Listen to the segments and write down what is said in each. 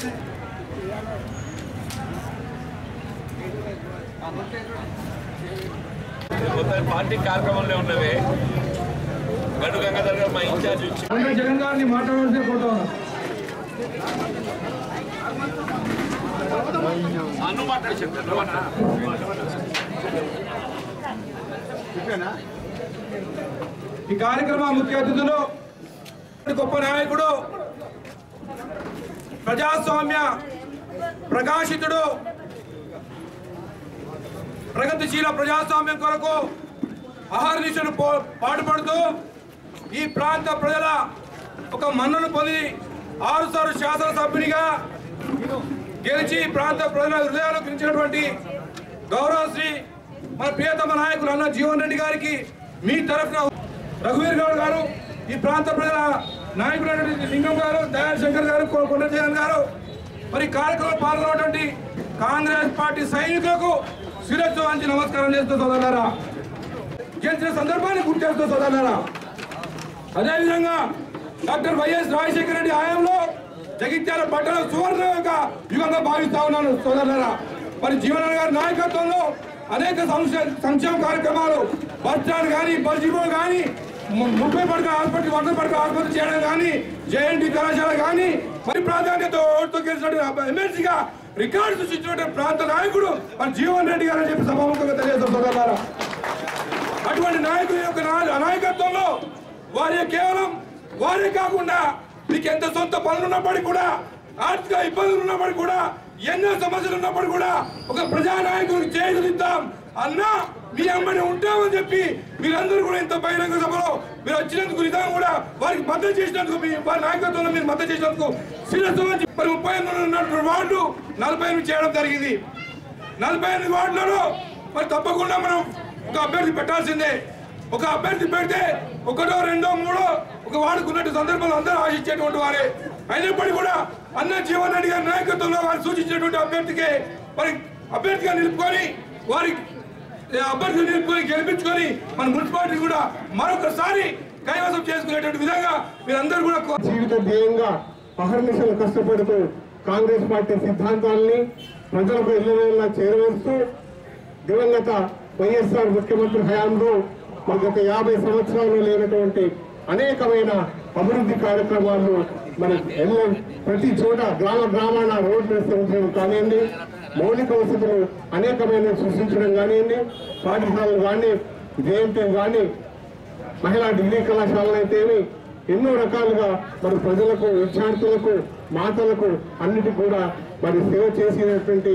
మొత్తం పార్టీ కార్యక్రమంలో ఉన్నవి గడు గంగాధర్ గారు మా ఇన్ఛార్జ్ ఇచ్చి అంటే జగన్ గారిని మాట్లాడవలసిన కోరుతా ఉన్నాం అన్ను మాట్లాడి చెప్తాను ఈ కార్యక్రమ ముఖ్య అతిథులు గొప్ప నాయకుడు ప్రజాస్వామ్య ప్రకాశితుడు ప్రగతిశీల ప్రజాస్వామ్యం కొరకు అహర్నిశను పో- పాటుపడుతూ ఈ ప్రాంత ప్రజల ఒక మన్నను పొంది ఆరుసార్లు శాసనసభ్యునిగా గెలిచి ఈ ప్రాంత ప్రజల హృదయాలు గెలిచినటువంటి గౌరవశ్రీ మన ప్రియతమ నాయకులు అన్న జీవన్ రెడ్డి గారికి మీ తరఫున రఘువీర్ గౌడ్ గారు ఈ ప్రాంత ప్రజల నాయకులైనటువంటి లింగం గారు దయాళ్ శంకర్ గారు కొ- కొండ జగన్ గారు మరి ఈ కార్యక్రమంలో పాల్గొన్నటువంటి కాంగ్రెస్ పార్టీ సైనికులకు శిరస్సు వంచి నమస్కారం చేస్తూ సోదరులారా గెలిచిన సందర్భాన్ని గుర్తు చేస్తూ సోదరులారా అదేవిధంగా డాక్టర్ వైఎస్ రాజశేఖర రెడ్డి హయాంలో జగిత్యాల పట్టణ సువర్ణ యొక్క యుగంగా భావిస్తా ఉన్నాను సోదరులారా మరి జీవన గారి నాయకత్వంలో అనేక సంక్షే- సంక్షేమ కార్యక్రమాలు బస్ స్టాండ్ కానీ బస్ డిపో కానీ ము- ముప్పై పడక హాస్పిటల్ వంద పడక ఆసుపత్రి చేయడం కానీ జేఎన్టీ కళాశాల కానీ మరి ప్రాధాన్యత ఓటుతో గెలిచినటువంటి ఎమ్మెల్సీగా రికార్డు సృష్టించినటువంటి ప్రాంత నాయకుడు మరి జీవన్ రెడ్డి గారు అని చెప్పి సభాముఖంగా తెలియజేస్తాం సోదరులారా అటువంటి నాయకుల యొక్క నా- నాయకత్వంలో వారి కేవలం వారే కాకుండా మీకు ఎంత సొంత పనులు ఉన్నప్పటికీ కూడా ఆర్థిక ఇబ్బందులు ఉన్నప్పటికీ కూడా ఎన్నో సమస్యలు ఉన్నప్పటికీ కూడా ఒక ప్రజా నాయకుడికి చేయుదిద్దాం అన్నా మీ అమ్మని ఉంటామని చెప్పి మీరందరూ కూడా ఇంత బహిరంగ సభలో మీరు వచ్చినందుకు నిజంగా కూడా వారికి మద్దతు చేసినందుకు మీ వారి నాయకత్వంలో మీరు మద్దతు చేసినందుకు శిరస్సు వంచి మరి ముప్పై ఎనిమిది ఉన్నటువంటి వార్డు నలభై ఎనిమిది చేయడం జరిగింది నలభై ఎనిమిది వార్డులలో మరి తప్పకుండా మనం ఒక అభ్యర్థి పెట్టాల్సిందే ఒక అభ్యర్థి పెడితే ఒకటో రెండో మూడో ఒక వాడుకున్నట్టు సందర్భంలో అందరూ ఆశించేటువంటి వారే అయినప్పటికీ కూడా అన్న జీవన్ రెడ్డి గారి నాయకత్వంలో వారు సూచించినటువంటి అభ్యర్థికి మరి అభ్యర్థిగా నిలుపుకొని వారి అభ్యర్థిని నిలుపుకొని గెలిపించుకొని మన మున్సిపాలిటీ కూడా మరొకసారి కైవసం చేసుకునేటువంటి విధంగా మీరందరూ కూడా కో- జీవిత ధ్యేయంగా అహర్నిశలు కష్టపడుతూ కాంగ్రెస్ పార్టీ సిద్ధాంతాలని ప్రజలకు ఇళ్ళ చేరవేస్తూ దివంగత వైఎస్ఆర్ ముఖ్యమంత్రి హయాంలో మరి గత యాభై సంవత్సరాలు లేనటువంటి అనేకమైన అభివృద్ధి కార్యక్రమాలు మరి ఎన్నో ప్రతి చోట గ్రామ గ్రామాన రోడ్లు విస్తరించడం కానివ్వండి మౌలిక వసతులు అనేకమైన సృష్టించడం కానివ్వండి పాఠశాలలు కానీ జయంతి కానీ మహిళా డిగ్రీ కళాశాలలు అయితేమి ఎన్నో రకాలుగా మరి ప్రజలకు విద్యార్థులకు మాతలకు అన్నిటి కూడా మరి సేవ చేసినటువంటి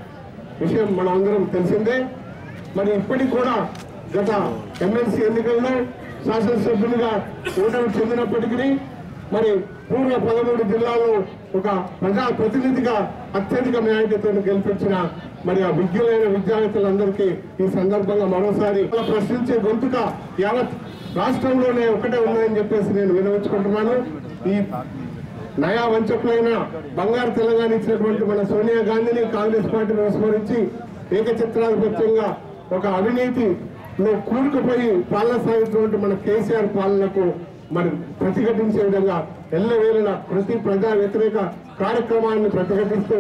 విషయం మన అందరం తెలిసిందే మరి ఇప్పటికి కూడా గత ఎమ్మెల్సీ ఎన్నికల్లో శాసనసభ్యులుగా ఓటమి చెందినప్పటికీ మరి పూర్వ పదమూడు జిల్లాల్లో ఒక ప్రజా ప్రతినిధిగా అత్యధిక న్యాయతతో గెలిపించిన మరి ఆ విద్యులైన విద్యార్థులందరికీ ఈ సందర్భంగా మరోసారి వాళ్ళ ప్రశ్నించే గొంతుక యావత్ రాష్ట్రంలోనే ఒకటే ఉందని చెప్పేసి నేను వినవించుకుంటున్నాను ఈ నయా వంచకులైన బంగారు తెలంగాణ ఇచ్చినటువంటి మన సోనియా గాంధీని కాంగ్రెస్ పార్టీని విస్మరించి ఏకచిత్రాధిపత్యంగా ఒక అవినీతిలో కూరుకుపోయి పాలన సాగుతున్నటువంటి మన కేసీఆర్ పాలనకు మరి ప్రతిఘటించే విధంగా ఎల్లవేళల ప్రతి ప్రజా వ్యతిరేక కార్యక్రమాన్ని ప్రతిఘటిస్తూ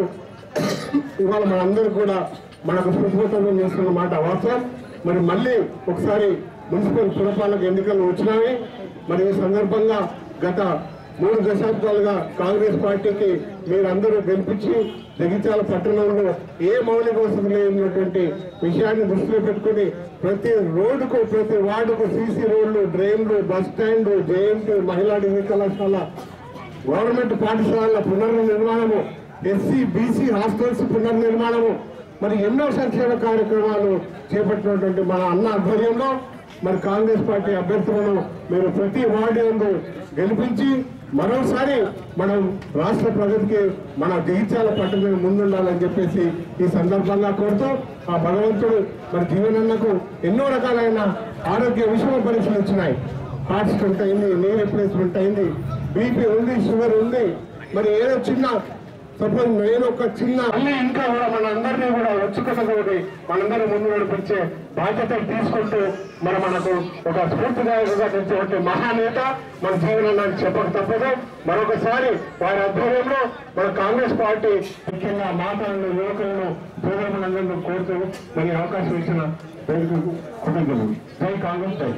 ఇవాళ మనందరూ కూడా మనకు సుస్మతం చేస్తున్న మాట వాస్తవం మరి మళ్ళీ ఒకసారి మున్సిపల్ పురపాలక ఎన్నికలు వచ్చినాయి మరి ఈ సందర్భంగా గత మూడు దశాబ్దాలుగా కాంగ్రెస్ పార్టీకి మీరందరూ గెలిపించి జగిత్యాల పట్టణంలో ఏ మౌలిక వసతి లేనటువంటి విషయాన్ని దృష్టిలో పెట్టుకుని ప్రతి రోడ్డుకు ప్రతి వార్డుకు సీసీ రోడ్లు డ్రైన్లు బస్ స్టాండ్ జేఎంటీ మహిళా డిగ్రీ కళాశాల గవర్నమెంట్ పాఠశాలల పునర్నిర్మాణము ఎస్సీ బీసీ హాస్టల్స్ పునర్నిర్మాణము మరి ఎన్నో సంక్షేమ కార్యక్రమాలు చేపట్టినటువంటి మన అన్న ఆధ్వర్యంలో మరి కాంగ్రెస్ పార్టీ అభ్యర్థులను మీరు ప్రతి వార్డు యందు గెలిపించి మరోసారి మనం రాష్ట్ర ప్రగతికి మన జగిత్యాల పట్టణం ముందుండాలని చెప్పేసి ఈ సందర్భంగా కోరుతూ ఆ భగవంతుడు మరి జీవనన్నకు ఎన్నో రకాలైన ఆరోగ్య విషమ పరీక్షలు వచ్చినాయి హార్ట్ స్ట్రోక్ అయింది నీ రిప్లేస్మెంట్ అయింది బీపీ ఉంది షుగర్ ఉంది మరి ఏదో చిన్న సపోజ్ నేను ఒక చిన్న మళ్ళీ ఇంకా కూడా మనందరినీ కూడా వచ్చుకున్నటువంటి మనందరూ ముందు నడిపించే బాధ్యతలు తీసుకుంటూ మరి మనకు ఒక స్ఫూర్తిదాయకంగా నిలిచేటువంటి మహానేత మన జీవనాన్ని చెప్పక తప్పదు మరొకసారి వారి ఆధ్వర్యంలో మన కాంగ్రెస్ పార్టీ ముఖ్యంగా మాటలను యువకులను సోదరులందరినీ కోరుతూ మరి అవకాశం ఇచ్చిన వేదికకు కృతజ్ఞతలు జై కాంగ్రెస్ జై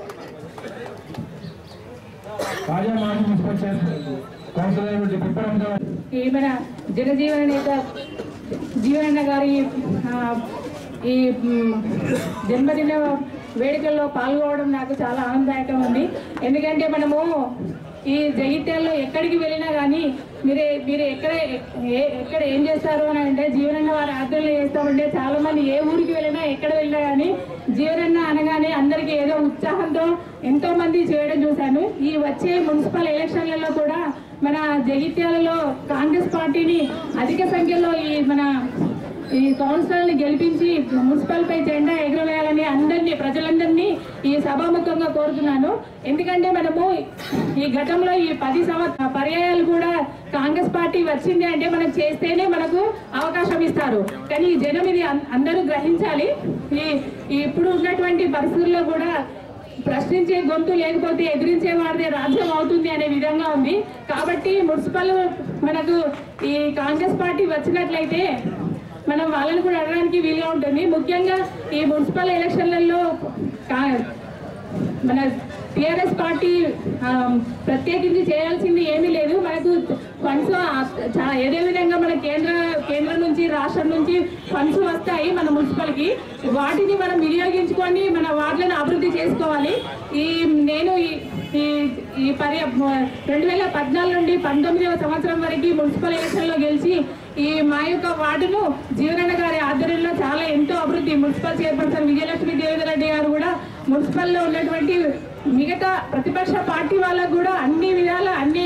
కార్యమాజీ మున్సిపల్ చైర్మన్ కౌన్సిలర్ పిప్పరంగా ఈ మన జనజీవన నేత జీవనన్న గారి ఆ, ఈ మ్, జన్మదిన వేడుకల్లో పాల్గొనడం నాకు చాలా ఆనందదాయకంగా ఉంది ఎందుకంటే మనము ఈ జగిత్యాల్లో ఎక్కడికి వెళ్ళినా కానీ మీరే మీరు ఎక్కడ ఏ- ఎక్కడ ఏం చేస్తారు అని అంటే జీవనన్న వారి ఆధ్వర్యంలో చేస్తామంటే చాలా మంది ఏ ఊరికి వెళ్ళినా ఎక్కడ వెళ్ళినా కానీ జీవనన్న అనగానే అందరికీ ఏదో ఉత్సాహంతో ఎంతో మంది చేయడం చూశాను ఈ వచ్చే మున్సిపల్ ఎలక్షన్లలో కూడా మన జగిత్యాలలో కాంగ్రెస్ పార్టీని అధిక సంఖ్యలో ఈ మన ఈ కౌన్సిలర్ని గెలిపించి మున్సిపల్ పై జెండా ఎగురవేయాలని అందరినీ ప్రజలందరినీ ఈ సభాముఖంగా కోరుతున్నాను ఎందుకంటే మనము ఈ గతంలో ఈ పది సంవత్సర పర్యాయాలు కూడా కాంగ్రెస్ పార్టీ వచ్చింది అంటే మనం చేస్తేనే మనకు అవకాశం ఇస్తారు కానీ ఈ జనం ఇది అం- అందరూ గ్రహించాలి ఈ ఈ ఇప్పుడు ఉన్నటువంటి పరిస్థితుల్లో కూడా ప్రశ్నించే గొంతు లేకపోతే ఎదిరించే వారిదే రాజ్యం అవుతుంది అనే విధంగా ఉంది కాబట్టి మున్సిపల్ మనకు ఈ కాంగ్రెస్ పార్టీ వచ్చినట్లయితే మనం వాళ్ళని కూడా అడగడానికి వీలుగా ఉంటుంది ముఖ్యంగా ఈ మున్సిపల్ ఎలక్షన్లలో కా- మన టిఆర్ఎస్ పార్టీ ఆ, ప్రత్యేకించి చేయాల్సింది ఏమీ లేదు మనకు ఫండ్స్ చా- ఏదే విధంగా మన కేంద్ర కేంద్రం నుంచి రాష్ట్రం నుంచి ఫండ్స్ వస్తాయి మన మున్సిపల్కి వాటిని మనం వినియోగించుకొని మన వార్డులను అభివృద్ధి చేసుకోవాలి ఈ నేను ఈ ఈ ఈ పర్య రెండు వేల పద్నాలుగు నుండి పంతొమ్మిదవ సంవత్సరం వరకు మున్సిపల్ ఎలక్షన్లో గెలిచి ఈ మా యొక్క వార్డును జీవనన్న గారి ఆధ్వర్యంలో చాలా ఎంతో అభివృద్ధి మున్సిపల్ చైర్పర్సన్ విజయలక్ష్మి దేవేంద్ర రెడ్డి గారు కూడా మున్సిపల్లో ఉన్నటువంటి మిగతా ప్రతిపక్ష పార్టీ వాళ్ళకు కూడా అన్ని విధాల అన్ని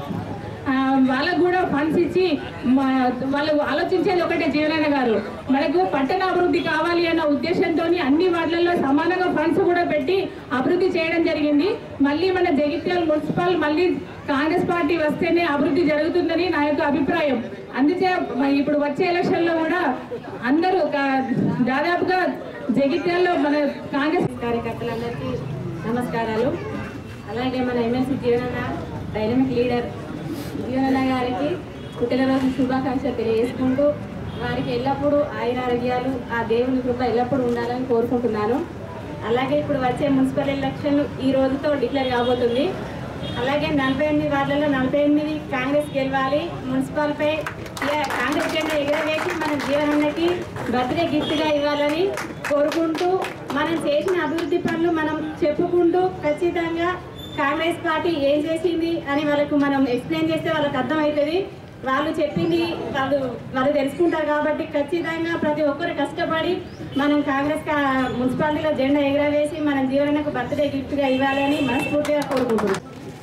ఆ, వాళ్ళకు కూడా ఫండ్స్ ఇచ్చి మా- వాళ్ళు ఆలోచించేది ఒకటే జీవనన్న గారు మనకు పట్టణ అభివృద్ధి కావాలి అన్న ఉద్దేశంతో అన్ని వార్డులలో సమానంగా ఫండ్స్ కూడా పెట్టి అభివృద్ధి చేయడం జరిగింది మళ్ళీ మన జగిత్యాల మున్సిపల్ మళ్ళీ కాంగ్రెస్ పార్టీ వస్తేనే అభివృద్ధి జరుగుతుందని నా యొక్క అభిప్రాయం అందుచే మ- ఇప్పుడు వచ్చే ఎలక్షన్లో కూడా అందరూ కా- దాదాపుగా జగిత్యాల్లో మన కాంగ్రెస్ కార్యకర్తలందరికీ నమస్కారాలు అలాగే మన ఎమ్మెల్సీ జీవనన్న డైనమిక్ లీడర్ జీవనన్న గారికి పుట్టినరోజు శుభాకాంక్షలు తెలియజేసుకుంటూ వారికి ఎల్లప్పుడూ ఆయురారోగ్యాలు ఆ దేవుని కృప ఎల్లప్పుడూ ఉండాలని కోరుకుంటున్నాను అలాగే ఇప్పుడు వచ్చే మున్సిపల్ ఎలక్షన్లు ఈ రోజుతో డిక్లేర్ కాబోతుంది అలాగే నలభై ఎనిమిది వార్డులలో నలభై ఎనిమిది కాంగ్రెస్ గెలవాలి మున్సిపల్పై ఏ- కాంగ్రెస్ జెండా ఎగరవేసి మన జీవనానికి బర్త్డే గిఫ్ట్గా ఇవ్వాలని కోరుకుంటూ మనం చేసిన అభివృద్ధి పనులు మనం చెప్పుకుంటూ ఖచ్చితంగా కాంగ్రెస్ పార్టీ ఏం చేసింది అని వాళ్ళకు మనం ఎక్స్ప్లెయిన్ చేస్తే వాళ్ళకి అర్థమవుతుంది వాళ్ళు చెప్పింది వాళ్ళు వాళ్ళు తెలుసుకుంటారు కాబట్టి ఖచ్చితంగా ప్రతి ఒక్కరు కష్టపడి మనం కాంగ్రెస్ కా- మున్సిపాలిటీలో జెండా ఎగరవేసి మన జీవనకు బర్త్డే గిఫ్ట్గా ఇవ్వాలని మనస్ఫూర్తిగా కోరుకుంటున్నాం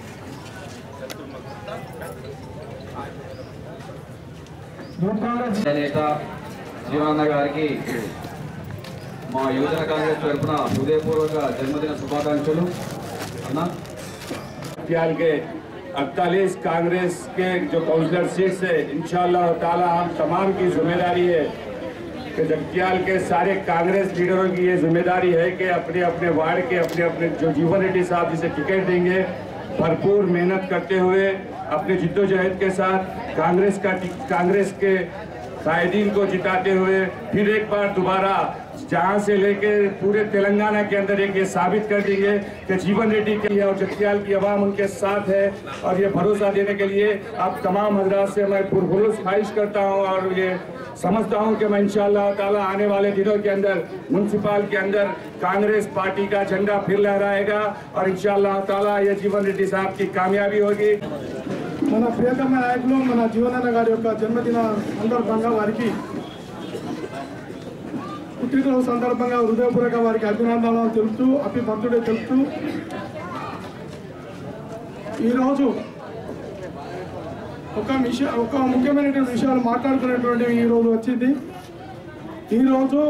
నేత జీవనన్న గారికి మా యువజన కాంగ్రెస్ తరఫున హృదయపూర్వక జన్మదిన శుభాకాంక్షలు అన్న जगत्याल के 48 कांग्रेस के जो काउंसलर सीट्स है इंशाल्लाह ताला हम तमाम की जिम्मेदारी है कि जगत्याल के सारे कांग्रेस लीडरों की ये जिम्मेदारी है कि अपने अपने वार्ड के अपने अपने जो जीवन रेड्डी साहब जिसे टिकट देंगे भरपूर मेहनत करते हुए अपने जिद्दोजहद के साथ कांग्रेस का कांग्रेस के कायदीन को जिताते हुए फिर एक बार दोबारा जहां से लेके पूरे तेलंगाना के अंदर एक ये साबित कर देंगे कि जीवन रेड्डी के लिए और जगतियाल की आवाम उनके साथ है और ये भरोसा देने के लिए आप तमाम हजरात से मैं पुरखुलूस ख्वाहिश करता हूँ और ये समझता हूँ कि मैं इंशाअल्लाह ताला आने वाले दिनों के अंदर म्यूनसिपाल के अंदर कांग्रेस पार्टी का झंडा फिर लहराएगा और इंशाअल्लाह ताला ये जीवन रेड्डी साहब की कामयाबी होगी మన ప్రియతమ నాయకులు మన జీవనాన్న గారి యొక్క జన్మదిన సందర్భంగా వారికి పుట్టినరోజు సందర్భంగా హృదయపూర్వక వారికి అభినందనలు తెలుపుతూ హ్యాపీ బర్త్డే తెలుపుతూ ఈరోజు ఒక విషయం ఒక ముఖ్యమైనటువంటి విషయాలు మాట్లాడుకునేటువంటి ఈరోజు వచ్చింది ఈరోజు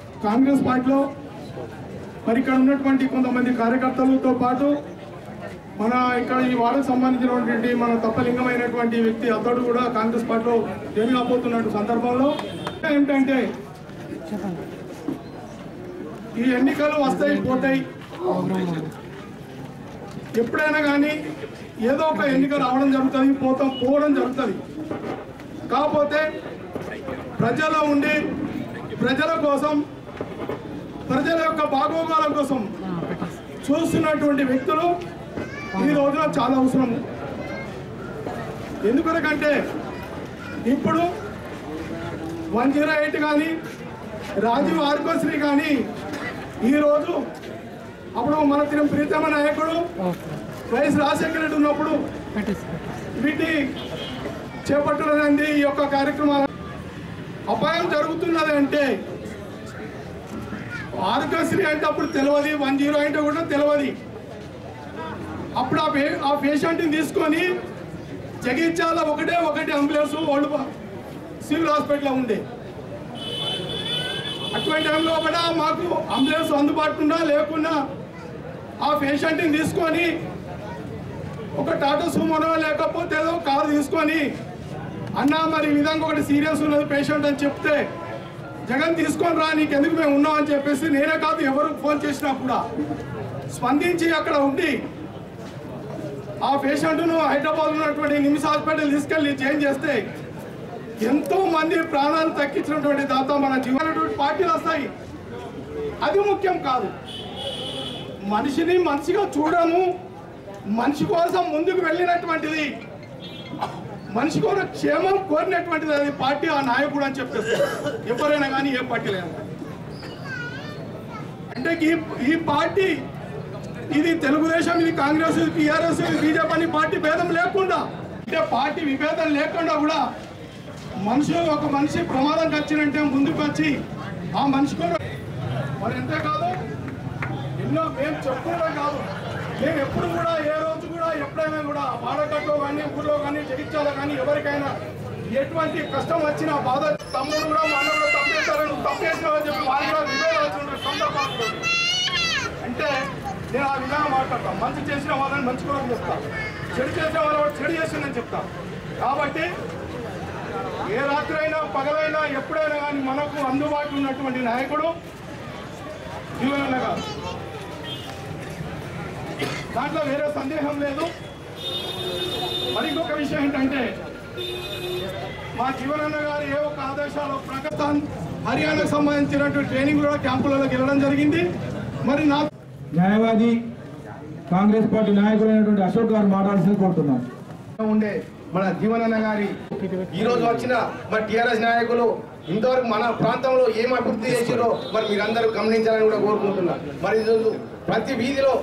కాంగ్రెస్ పార్టీలో మరి ఇక్కడ ఉన్నటువంటి కొంతమంది కార్యకర్తలతో పాటు మన ఇక్కడ ఈ వార్డుకు సంబంధించినటువంటి మన తప్పలింగమైనటువంటి వ్యక్తి అతడు కూడా కాంగ్రెస్ పార్టీలో జాయిన్ కాబోతున్నట్టు సందర్భంలో ఏమిటంటే ఈ ఎన్నికలు వస్తాయి పోతాయి ఎప్పుడైనా కానీ ఏదో ఒక ఎన్నిక రావడం జరుగుతుంది పోతాం పోవడం జరుగుతుంది కాకపోతే ప్రజల ఉండి ప్రజల కోసం ప్రజల యొక్క బాగోగాల కోసం చూస్తున్నటువంటి వ్యక్తులు ఈ రోజున చాలా అవసరం ఎందుకంటే ఇప్పుడు వన్ జీరో ఎయిట్ కానీ రాజీవ్ ఆర్కోశ్రీ కానీ ఈరోజు అప్పుడు మన తిరుమ ప్రీతమ నాయకుడు వైఎస్ రాజశేఖర రెడ్డి ఉన్నప్పుడు వీటిని చేపట్టలేదండి ఈ యొక్క కార్యక్రమాలు అపాయం జరుగుతున్నది అంటే ఆరోగ్యశ్రీ అంటే అప్పుడు తెలియదు వన్ జీరో అంటే కూడా తెలియదు అప్పుడు ఆ పే ఆ పేషెంట్ని తీసుకొని జగిత్యాల ఒకటే ఒకటి అంబులెన్స్ ఓల్డ్ బా- సివిల్ హాస్పిటల్లో ఉండే అటువంటి టైంలో కూడా మాకు అంబులెన్స్ అందుబాటులో ఉన్నా లేకున్నా ఆ పేషెంట్ని తీసుకొని ఒక టాటా సుమోనో లేకపోతే ఏదో కారు తీసుకొని అన్న మరి ఈ విధంగా ఒకటి సీరియస్ ఉన్నది పేషెంట్ అని చెప్తే జగన్ తీసుకొని రా నీకు ఎందుకు మేము ఉన్నాం అని చెప్పేసి నేనే కాదు ఎవరికి ఫోన్ చేసినా కూడా స్పందించి అక్కడ ఉండి ఆ పేషెంట్ను హైదరాబాద్ ఉన్నటువంటి నిమ్స్ హాస్పిటల్ తీసుకెళ్లి చేంజ్ చేస్తే ఎంతో మంది ప్రాణాలు తగ్గించినటువంటి దాత మన జీవనటువంటి పార్టీలు వస్తాయి అది ముఖ్యం కాదు మనిషిని మనిషిగా చూడము మనిషి కోసం ముందుకు వెళ్ళినటువంటిది మనిషి కోసం క్షేమం కోరినటువంటిది అది పార్టీ ఆ నాయకుడు అని చెప్పేస్తారు ఎవరైనా కానీ ఏ పార్టీలైనా అంటే ఈ ఈ పార్టీ ఇది తెలుగుదేశం ఇది కాంగ్రెస్ ఇది టీఆర్ఎస్ ఇది బీజేపీ అని పార్టీ భేదం లేకుండా అంటే పార్టీ విభేదం లేకుండా కూడా మనిషి ఒక మనిషి ప్రమాదం వచ్చినంటే ముందుకు వచ్చి ఆ మనిషి కూడా మరి అంతే కాదు ఎన్నో మేము చెప్పుకోవడం కాదు మేము ఎప్పుడు కూడా ఏ రోజు కూడా ఎప్పుడైనా కూడా వాడకట్లో కానీ ఊళ్ళో కానీ జగిత్యాలో కానీ ఎవరికైనా ఎటువంటి కష్టం వచ్చినా బాధ తమ్ముడు కూడా మన కూడా తప్పేశారని తప్పేసినావని చెప్పి వాళ్ళు కూడా విభేదాల్సిన సందర్భాలు ఉన్నాయి. అంటే నేను ఆ విధంగా మాట్లాడతాను మంచి చేసిన వాళ్ళని మంచి కూడా చెప్తా చెడు చేసిన వాళ్ళని చెడు చేసిందని చెప్తా కాబట్టి ఏ రాత్రి అయినా పగలైనా ఎప్పుడైనా కానీ మనకు అందుబాటులో ఉన్నటువంటి నాయకుడు జీవనన్న గారు దాంట్లో వేరే సందేహం లేదు మరి ఇంకొక విషయం ఏంటంటే మా జీవనన్న గారు ఏ ఒక్క ఆదేశాలు పాకిస్తాన్ హర్యానాకు సంబంధించినటువంటి ట్రైనింగ్ కూడా క్యాంపులలోకి వెళ్ళడం జరిగింది మరి నా న్యాయవాది కాంగ్రెస్ పార్టీ నాయకులైనటువంటి అశోక్ గారు మాట్లాడాల్సింది కోరుతున్నాను ఉండే మన జీవనన్న గారి ఈ రోజు వచ్చిన మరి టిఆర్ఎస్ నాయకులు ఇంతవరకు మన ప్రాంతంలో ఏం అభివృద్ధి చేసిరో మరి మీరందరూ గమనించాలని కూడా కోరుకుంటున్నా మరి ఈరోజు ప్రతి వీధిలో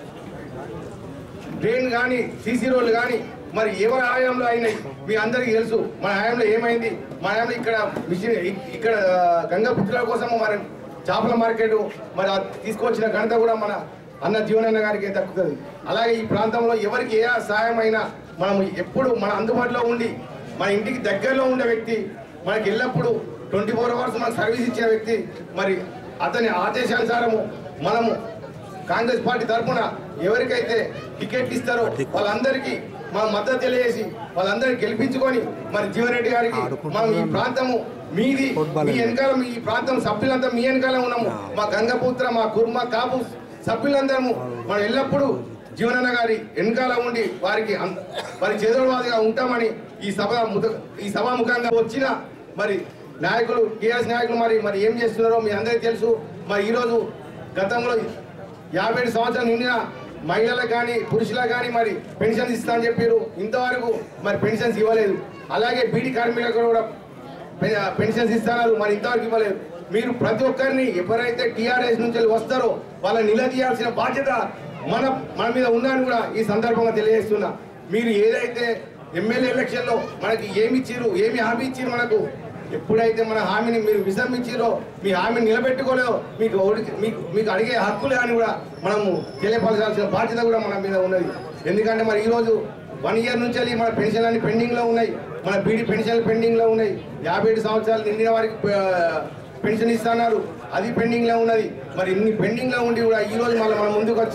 డ్రైన్ కానీ సీసీ రోడ్లు కానీ మరి ఎవరి హయాంలో అయినాయి మీ అందరికీ తెలుసు మన హయాంలో ఏమైంది మన హయాంలో ఇక్కడ మిషన్ ఇ- ఇక్కడ ఆ, గంగాపుత్రుల కోసం మరి చేపల మార్కెట్ మరి ఆ తీసుకొచ్చిన ఘనత కూడా మన అన్న జీవనన్న గారికి దక్కుతుంది అలాగే ఈ ప్రాంతంలో ఎవరికి ఏ సహాయం అయినా మనం ఎప్పుడు మన అందుబాటులో ఉండి మన ఇంటికి దగ్గరలో ఉండే వ్యక్తి మనకి ఎల్లప్పుడూ ట్వంటీ ఫోర్ అవర్స్ మనకు సర్వీస్ ఇచ్చే వ్యక్తి మరి అతని ఆదేశానుసారము మనము కాంగ్రెస్ పార్టీ తరఫున ఎవరికైతే టికెట్ ఇస్తారో వాళ్ళందరికీ మా మద్దతు తెలియజేసి వాళ్ళందరినీ గెలిపించుకొని మరి జీవన్ గారికి మనం ఈ ప్రాంతము మీది మీ వెనకాల మీ ఈ ప్రాంతం సభ్యులంతా మీ వెనకాల ఉన్నాము మా గంగపుత్ర మా కుర్మ కాపు సభ్యులందరము మనం ఎల్లప్పుడూ జీవనన్న గారి వెనకాల ఉండి వారికి అం- వారి చేదోడవాదిగా ఉంటామని ఈ సభ ముఖ- ఈ సభాముఖంగా వచ్చిన మరి నాయకులు టీఆర్ఎస్ నాయకులు మరి మరి ఏం చేస్తున్నారో మీ అందరికీ తెలుసు మరి ఈరోజు గతంలో యాభై ఏడు సంవత్సరాలు నిండిన మహిళలకు కానీ పురుషులకు కానీ మరి పెన్షన్స్ ఇస్తా అని చెప్పారు ఇంతవరకు మరి పెన్షన్స్ ఇవ్వలేదు అలాగే బీడీ కార్మికులకు కూడా పె- పెన్షన్స్ ఇస్తున్నారు మరి ఇంతవరకు ఇవ్వలేదు మీరు ప్రతి ఒక్కరిని ఎవరైతే టీఆర్ఎస్ నుంచి వస్తారో వాళ్ళని నిలదీయాల్సిన బాధ్యత మన మన మీద ఉందని కూడా ఈ సందర్భంగా తెలియజేస్తున్నా మీరు ఏదైతే ఎమ్మెల్యే ఎలక్షన్లో మనకి ఏమి ఇచ్చిర్రు ఏమి హామీ ఇచ్చిర్రు మనకు ఎప్పుడైతే మన హామీని మీరు విసర్మించారో మీ హామీని నిలబెట్టుకోలేదో మీకు ఓడికి- మీకు మీకు అడిగే హక్కులు అని కూడా మనము తెలియపరచాల్సిన బాధ్యత కూడా మన మీద ఉన్నది ఎందుకంటే మరి ఈరోజు వన్ ఇయర్ నుంచి వెళ్ళి మన పెన్షన్ అన్ని పెండింగ్లో ఉన్నాయి మన బీడీ పెన్షన్లు పెండింగ్లో ఉన్నాయి యాభై ఏడు సంవత్సరాలు నిండిన వారికి ఆ, పెన్షన్ ఇస్తున్నారు అది పెండింగ్లో ఉన్నది మరి ఇన్ని పెండింగ్లో ఉండి కూడా ఈ రోజు మళ్ళీ మన ముందుకు వచ్చి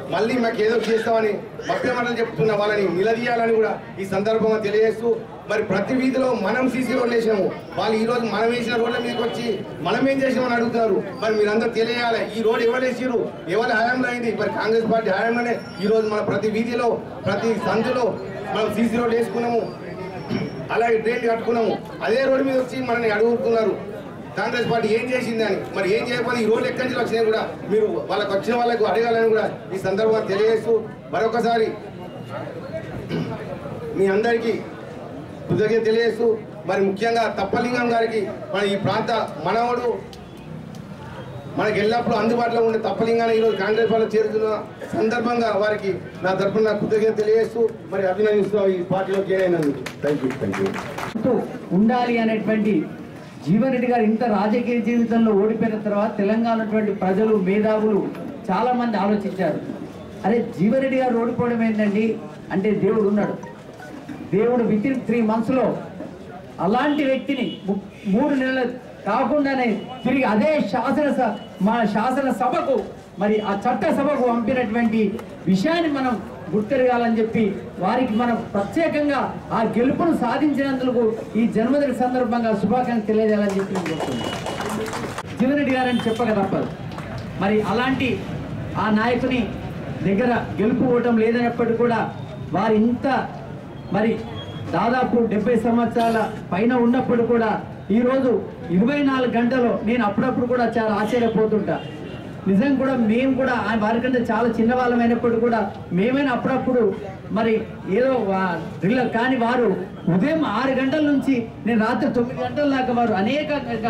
మళ్ళీ మాకు ఏదో చేస్తామని మభ్య మాటలు చెప్తున్న వాళ్ళని నిలదీయాలని కూడా ఈ సందర్భంగా తెలియజేస్తూ మరి ప్రతి వీధిలో మనం సీసీ రోడ్లు వేసినాము వాళ్ళు ఈ రోజు మనం వేసిన రోడ్ల మీదకి వచ్చి మనం ఏం చేసినామని అడుగుతున్నారు మరి మీరందరూ తెలియాలి ఈ రోడ్ ఎవరు వేసిరు ఎవరి హయాంలో అయింది మరి కాంగ్రెస్ పార్టీ హయాంలోనే ఈ రోజు మన ప్రతి వీధిలో ప్రతి సందులో మనం సీసీ రోడ్ వేసుకున్నాము అలాగే ట్రైన్ కట్టుకున్నాము అదే రోడ్డు మీద వచ్చి మనల్ని అడుగుతున్నారు కాంగ్రెస్ పార్టీ ఏం చేసింది అని మరి ఏం చేయకపోతే ఈ రోడ్లు ఎక్కడి నుంచి వచ్చినాయి కూడా మీరు వాళ్ళకి వచ్చిన వాళ్ళకు అడగాలని కూడా ఈ సందర్భంగా తెలియజేస్తూ మరొకసారి మీ అందరికీ కృతజ్ఞత తెలియజేస్తూ మరి ముఖ్యంగా తప్పలింగం గారికి మన ఈ ప్రాంత మనవడు మనకి ఎల్లప్పుడూ అందుబాటులో ఉండే తప్పలింగాన్ని ఈరోజు కాంగ్రెస్ వాళ్ళు చేరుతున్న సందర్భంగా వారికి నా తరఫున కృతజ్ఞత తెలియజేస్తూ మరి అభినందిస్తూ ఈ పార్టీలో జాయిన్ అయినందుకు థ్యాంక్ యూ థ్యాంక్ యూ అంటూ ఉండాలి అనేటువంటి జీవన్ రెడ్డి గారు ఇంత రాజకీయ జీవితంలో ఓడిపోయిన తర్వాత తెలంగాణ ఉన్నటువంటి ప్రజలు మేధావులు చాలా మంది ఆలోచించారు అరే జీవన్ రెడ్డి గారు ఓడిపోవడం ఏంటండి అంటే దేవుడు ఉన్నాడు దేవుడు విత్ ఇన్ త్రీ మంత్స్లో అలాంటి వ్యక్తిని ము- మూడు నెలలు కాకుండానే తిరిగి అదే శాసనస మన శాసనసభకు మరి ఆ చట్ట సభకు పంపినటువంటి విషయాన్ని మనం గుర్తెరగాలని చెప్పి వారికి మనం ప్రత్యేకంగా ఆ గెలుపును సాధించినందుకు ఈ జన్మదిన సందర్భంగా శుభాకాంక్షలు తెలియజేయాలని చెప్పి నేను కోరుతున్నాను జీవన్ రెడ్డి గారని చెప్పక తప్పదు మరి అలాంటి ఆ నాయకుని దగ్గర గెలుపు ఓటం లేదన్నప్పటికీ కూడా వారు ఇంత మరి దాదాపు డెబ్బై సంవత్సరాల పైన ఉన్నప్పుడు కూడా ఈరోజు ఇరవై నాలుగు గంటలు నేను అప్పుడప్పుడు కూడా చాలా ఆశ్చర్యపోతుంటా నిజం కూడా మేము కూడా ఆయన వారికంటే చాలా చిన్న వాళ్ళమైనప్పుడు కూడా మేమైనా అప్పుడప్పుడు మరి ఏదో వా- డ్రిల్ కానీ వారు ఉదయం ఆరు గంటల నుంచి నేను రాత్రి తొమ్మిది గంటల దాకా వారు అనేక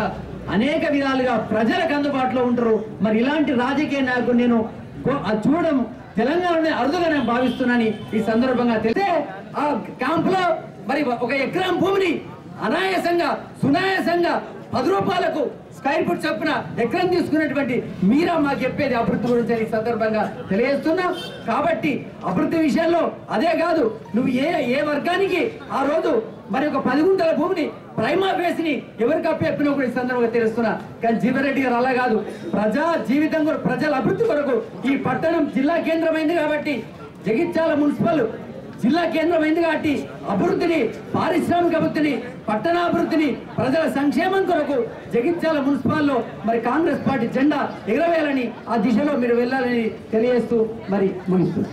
అనేక విధాలుగా ప్రజలకు అందుబాటులో ఉంటారు మరి ఇలాంటి రాజకీయ నాయకుడు నేను గో- అది చూడడం తెలంగాణలోనే అరుదుగా నేను భావిస్తున్నానని ఈ సందర్భంగా తెలిస్తే ఆ క్యాంపులో మరి ఒక ఎకరం భూమిని అనాయాసంగా సునాయాసంగా పది రూపాయలకు స్క్వైర్ ఫుట్ చొప్పున ఎకరం తీసుకున్నటువంటి మీరా మాకు చెప్పేది అభివృద్ధి గురించి అని ఈ సందర్భంగా తెలియజేస్తున్నాం కాబట్టి అభివృద్ధి విషయంలో అదే కాదు నువ్వు ఏ ఏ వర్గానికి ఆ రోజు మరి ఒక పది గుంటల భూమిని ప్రైమా బేస్ని ఎవరికి అప్పచెప్పినా కూడా ఈ సందర్భంగా తెలుస్తున్నా కానీ జీవరెడ్డి గారు అలా కాదు ప్రజా జీవితం కొరకు ప్రజల అభివృద్ధి కొరకు ఈ పట్టణం జిల్లా కేంద్రమైంది కాబట్టి జగిత్యాల మున్సిపల్ జిల్లా కేంద్రమైంది కాబట్టి అభివృద్ధిని పారిశ్రామిక అభివృద్ధిని పట్టణాభివృద్ధిని ప్రజల సంక్షేమం కొరకు జగిత్యాల మున్సిపాల్లో మరి కాంగ్రెస్ పార్టీ జెండా ఎగరవేయాలని ఆ దిశలో మీరు వెళ్ళాలని తెలియజేస్తూ మరి ముగిస్తుంది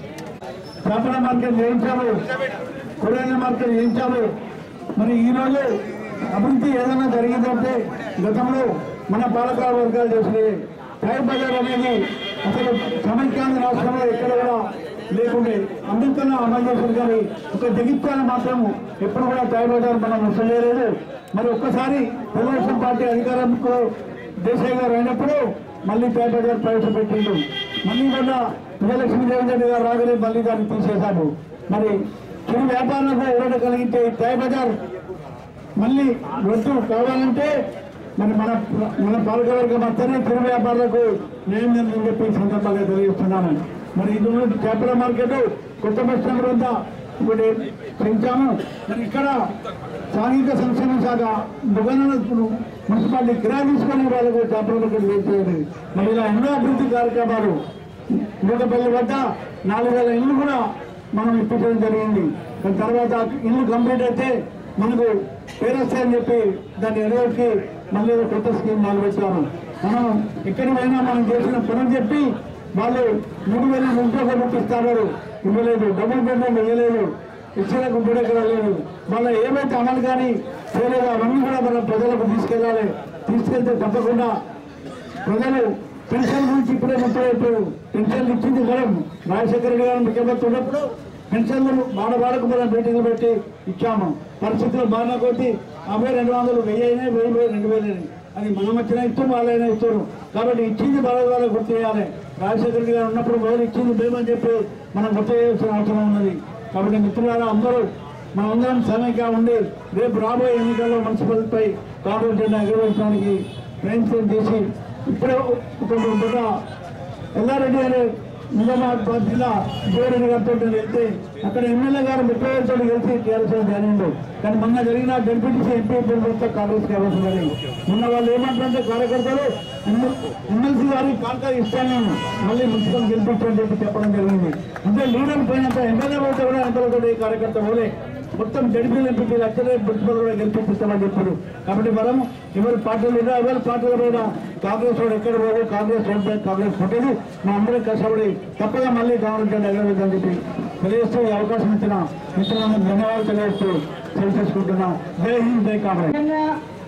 చేపల మార్కెట్ చేయించాము కూరగాయల మార్కెట్ చేయించాము మరి ఈరోజు అభివృద్ధి ఏదైనా జరిగిందంటే గతంలో మన పాలక వర్గాలు చేసినవి టైర్ బజార్ అనేది అసలు సమైక్యాంధ్ర రాష్ట్రంలో ఎక్కడ కూడా లేకుండే అంబేద్కర్ అమలు చేశారు కానీ ఒక జగిత్యాల మాత్రం ఎప్పుడు కూడా టైర్ బజార్ మనం వసూలు చేయలేదు మరి ఒక్కసారి తెలుగుదేశం పార్టీ అధికారంలో దేశాయ్ గారు అయినప్పుడు మళ్ళీ టైర్ బజార్ ప్రవేశపెట్టిండు మళ్ళీ కూడా విజయలక్ష్మి రెడ్డి గారు రాగానే మళ్ళీ దాన్ని తీసేశాము మరి చిరు వ్యాపారులకు ఊరట కలిగించే ఈ టైర్ బజార్ మళ్ళీ రద్దు కావాలంటే మరి మన మన పాలకవర్గం అంతనే చిరు వ్యాపారులకు న్యాయం జరుగుతుందని చెప్పి ఈ సందర్భంగా తెలియజేస్తున్నాము మరి ఇది ఉన్నది చేపల మార్కెట్ కొత్త బస్ స్టాండ్ వద్ద ఇప్పుడు పెంచాము మరి ఇక్కడ సాంఘిక సంక్షేమ శాఖ దుకాణాలను మున్సిపాలిటీ కిరాయి తీసుకొని వాళ్ళకు చేపల మార్కెట్ వేసేది మరి ఇలా ఎన్నో అభివృద్ధి కార్యక్రమాలు మూటపల్లి వద్ద నాలుగు వేల ఇల్లు కూడా మనం ఇప్పించడం జరిగింది దాని తర్వాత ఇల్లు కంప్లీట్ అయితే మనకు పేరొస్తాయని చెప్పి దాన్ని ఎదురుకి మళ్ళీ ఏదో కొత్త స్కీమ్ మొదలుపెట్టాము మనం ఎక్కడికి పోయినా మనం చేసిన పనులు చెప్పి వాళ్ళు మూడు వేల ముప్పై ఒకటి ఇస్తారు ఇవ్వలేదు డబుల్ బెడ్రూమ్ ఇవ్వలేదు ఇచ్చిన గుడ్డ ఎక్కడ లేదు మళ్ళీ ఏమైతే అమలు కానీ చేయలేదు అవన్నీ కూడా మనం ప్రజలకు తీసుకెళ్ళాలి తీసుకెళ్తే తప్పకుండా ప్రజలు పెన్షన్ గురించి ఇప్పుడే ముప్పైపోయారు పెన్షన్లు ఇచ్చింది మనం రాజశేఖర రెడ్డి గారు ముఖ్యమంత్రి ఉన్నప్పుడు పెన్షన్లు మానవాళ్ళకు మనం మీటింగ్లు పెట్టి ఇచ్చాము పరిస్థితులు బాగా కొట్టి అవే రెండు వందలు వెయ్యి అయినాయి వెయ్యి వెయ్యి రెండు వేలు అయినాయి అది మనం వచ్చినా ఇస్తాం వాళ్ళైనా ఇస్తారు కాబట్టి ఇచ్చింది బాగా వాళ్ళకి గుర్తు చేయాలి రాజశేఖర రెడ్డి గారు ఉన్నప్పుడు మొదలు ఇచ్చింది మేమని చెప్పి మనం గుర్తు చేయాల్సిన అవసరం ఉన్నది కాబట్టి మిత్రులారా అందరూ మనందరం సమైక్గా ఉండి రేపు రాబోయే ఎన్నికల్లో మున్సిపల్పై కాంగ్రెస్ జెండా ఎగరవేయడానికి ప్రయత్నం చేసి ఇప్పుడే ఒక ఒక ఎల్లారెడ్డి అనే నిజామాబాద్ పార్టీలో జీవరెడ్డి గారితో వెళ్తే అక్కడ ఎమ్మెల్యే గారు ముప్పై వేలతో గెలిచి టీఆర్ఎస్ జాయిన్ కానీ మొన్న జరిగిన డెప్యూటీసీ ఎంపీ ప్రభుత్వం కాంగ్రెస్ కావాల్సి మొన్న వాళ్ళు ఏమంటారంటే కార్యకర్తలు ఎమ్మెల్సీ గారికి కాంటా ఇస్తాను మళ్ళీ మున్సిపల్ గెలిపించని చెప్పి చెప్పడం జరిగింది అంటే లీడర్ పోయినంత ఎమ్మెల్యే పోతే కూడా ఎంతలో ఈ కార్యకర్త పోలే మొత్తం జడిపీలు ఎంపీ లక్షలే మున్సిపల్ కూడా గెలిపిస్తామని చెప్పారు కాబట్టి మనం ఎవరి పార్టీలు లేదా ఎవరి పార్టీల మీద కాంగ్రెస్ వాడు ఎక్కడ పోదు కాంగ్రెస్ ఓడిపోయి కాంగ్రెస్ పుట్టదు మా అందరం కష్టపడి తప్పగా మళ్ళీ కాంగ్రెస్ జెండా ఎగరవేద్దని చెప్పి తెలియజేస్తూ ఈ అవకాశం ఇచ్చిన మిత్రులను ధన్యవాదాలు తెలియజేస్తూ తెలియజేసుకుంటున్నాం జై హింద్ జై కాంగ్రెస్ ముఖ్యంగా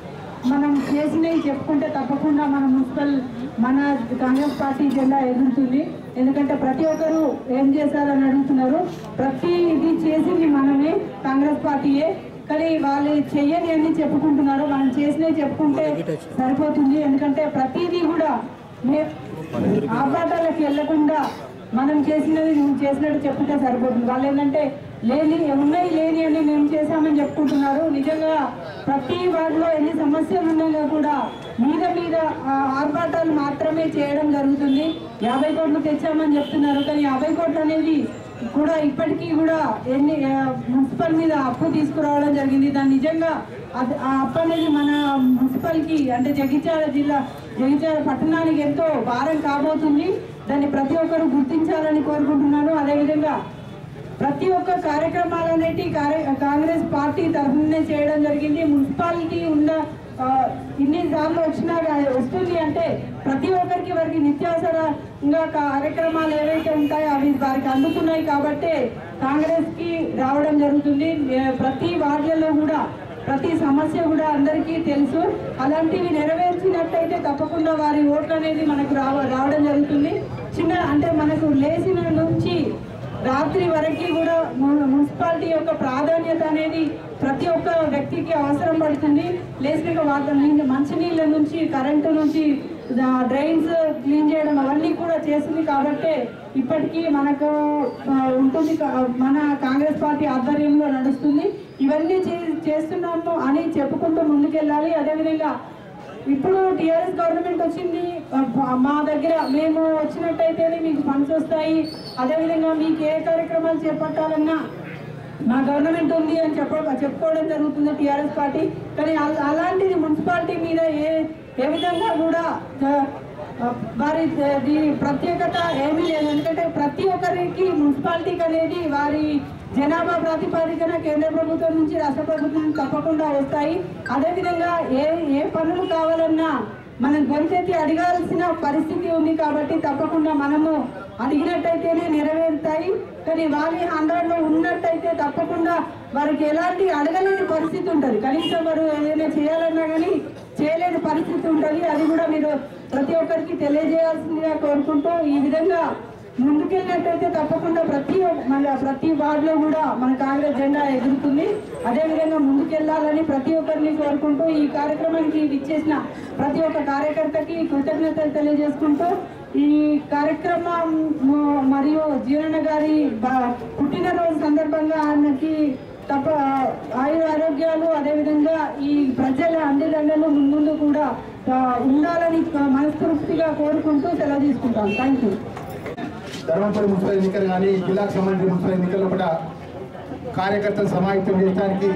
మనం చేసినవి చెప్పుకుంటే తప్పకుండా మన మున్సిపల్ మన కాంగ్రెస్ పార్టీ జెండా ఎదుగుతుంది ఎందుకంటే ప్రతి ఒక్కరు ఏం చేశారని అడుగుతున్నారు ప్రతి ఇది చేసింది మనమే కాంగ్రెస్ పార్టీయే కానీ వాళ్ళు చెయ్యని అన్ని చెప్పుకుంటున్నారు మనం చేసినవి చెప్పుకుంటే సరిపోతుంది ఎందుకంటే ప్రతిదీ కూడా మే ఆర్భాటాలకు వెళ్లకుండా మనం చేసినది నువ్వు చేసినట్టు చెప్పుకుంటే సరిపోతుంది వాళ్ళు ఏంటంటే లేని ఉన్నాయి లేని అని మేము చేశామని చెప్పుకుంటున్నారు నిజంగా ప్రతి వార్డులో ఎన్ని సమస్యలు ఉన్నాయో కూడా మీద మీద ఆ ఆర్భాటాలు మాత్రమే చేయడం జరుగుతుంది యాభై కోట్లు తెచ్చామని చెప్తున్నారు కానీ యాభై కోట్లు అనేది కూడా ఇప్పటికీ కూడా ఎన్ని ఆ, మున్సిపల్ మీద అప్పు తీసుకురావడం జరిగింది దాన్ని నిజంగా అది ఆ అప్పు అనేది మన మున్సిపల్కి అంటే జగిత్యాల జిల్లా జగిత్యాల పట్టణానికి ఎంతో భారం కాబోతుంది దాన్ని ప్రతి ఒక్కరు గుర్తించాలని కోరుకుంటున్నాను అదేవిధంగా ప్రతి ఒక్క కార్యక్రమాలు అనేటి కాంగ్రెస్ పార్టీ తరఫునే చేయడం జరిగింది మున్సిపాలిటీ ఉన్న ఆ, ఇన్ని సార్లు వచ్చినా గా- వస్తుంది అంటే ప్రతి ఒక్కరికి వారికి నిత్యావసరంగా కార్యక్రమాలు ఏవైతే ఉంటాయో అవి వారికి అందుతున్నాయి కాబట్టి కాంగ్రెస్ కి రావడం జరుగుతుంది ఏ, ప్రతి వార్డులలో కూడా ప్రతి సమస్య కూడా అందరికీ తెలుసు అలాంటివి నెరవేర్చినట్టయితే తప్పకుండా వారి ఓట్లు అనేది మనకు రావ రావడం జరుగుతుంది చిన్న అంటే మనకు లేచిన నుంచి రాత్రి వరకు కూడా ము- మున్సిపాలిటీ యొక్క ప్రాధాన్యత అనేది ప్రతి ఒక్క వ్యక్తికి అవసరం పడుతుంది లేచిన వాటర్ నీళ్ళు మంచినీళ్ళ నుంచి కరెంటు నుంచి ఆ, డ్రైన్స్ క్లీన్ చేయడం అవన్నీ కూడా చేస్తుంది కాబట్టి ఇప్పటికీ మనకు ఆ, ఉంటుంది కా- మన కాంగ్రెస్ పార్టీ ఆధ్వర్యంలో నడుస్తుంది ఇవన్నీ చే- చేస్తున్నాము అని చెప్పుకుంటూ ముందుకెళ్ళాలి అదేవిధంగా ఇప్పుడు టిఆర్ఎస్ గవర్నమెంట్ వచ్చింది ఆ, మా దగ్గర మేము వచ్చినట్టయితేనే మీకు ఫండ్స్ వస్తాయి అదేవిధంగా మీకు ఏ కార్యక్రమాలు చేపట్టాలన్నా మా గవర్నమెంట్ ఉంది అని చెప్ప చెప్పుకోవడం జరుగుతుంది టిఆర్ఎస్ పార్టీ కానీ అల- అలాంటిది మున్సిపాలిటీ మీద ఏ ఏ విధంగా కూడా ఆ, ఆ, వారి ఆ, దీని ప్రత్యేకత ఏమీ లేదు ఎందుకంటే ప్రతి ఒక్కరికి మున్సిపాలిటీకి అనేది వారి జనాభా ప్రాతిపదికన కేంద్ర ప్రభుత్వం నుంచి రాష్ట్ర ప్రభుత్వం నుంచి తప్పకుండా వస్తాయి అదేవిధంగా ఏ ఏ పనులు కావాలన్నా మనం గొంతెత్తి అడగాల్సిన పరిస్థితి ఉంది కాబట్టి తప్పకుండా మనము అడిగినట్టయితేనే నెరవేరుతాయి కానీ వాళ్ళ హండ్రెడ్లో ఉన్నట్టయితే తప్పకుండా వారికి ఎలాంటి అడగలేని పరిస్థితి ఉంటుంది కనీసం వారు ఏదైనా చేయాలన్నా కానీ చేయలేని పరిస్థితి ఉంటుంది అది కూడా మీరు ప్రతి ఒక్కరికి తెలియజేయాల్సిందిగా కోరుకుంటూ ఈ విధంగా ముందుకెళ్ళినట్టయితే తప్పకుండా ప్రతి ఒక్క- మన ప్రతి వార్డులో కూడా మన కాంగ్రెస్ జెండా ఎదుగుతుంది అదేవిధంగా ముందుకెళ్లాలని ప్రతి ఒక్కరిని కోరుకుంటూ ఈ కార్యక్రమానికి ఇచ్చేసిన ప్రతి ఒక్క కార్యకర్తకి కృతజ్ఞతలు తెలియజేసుకుంటూ ఈ కార్యక్రమం ము- మరియు జీవన గారి బ- పుట్టినరోజు సందర్భంగా ఆయనకి తప్ప ఆయుర ఆరోగ్యాలు అదేవిధంగా ఈ ప్రజల అండదండలు ముందు కూడా ఆ, ఉండాలని మనస్ఫూర్తిగా కోరుకుంటూ సెలవు తీసుకుంటాం థ్యాంక్ యూ ధర్మపురి మున్సిపల్ ఎన్నికలు కానీ జిల్లాకు సంబంధించిన మున్సిపల్ ఎన్నికల్లో కూడా కార్యకర్తలు సమాయత్తం చేయడానికి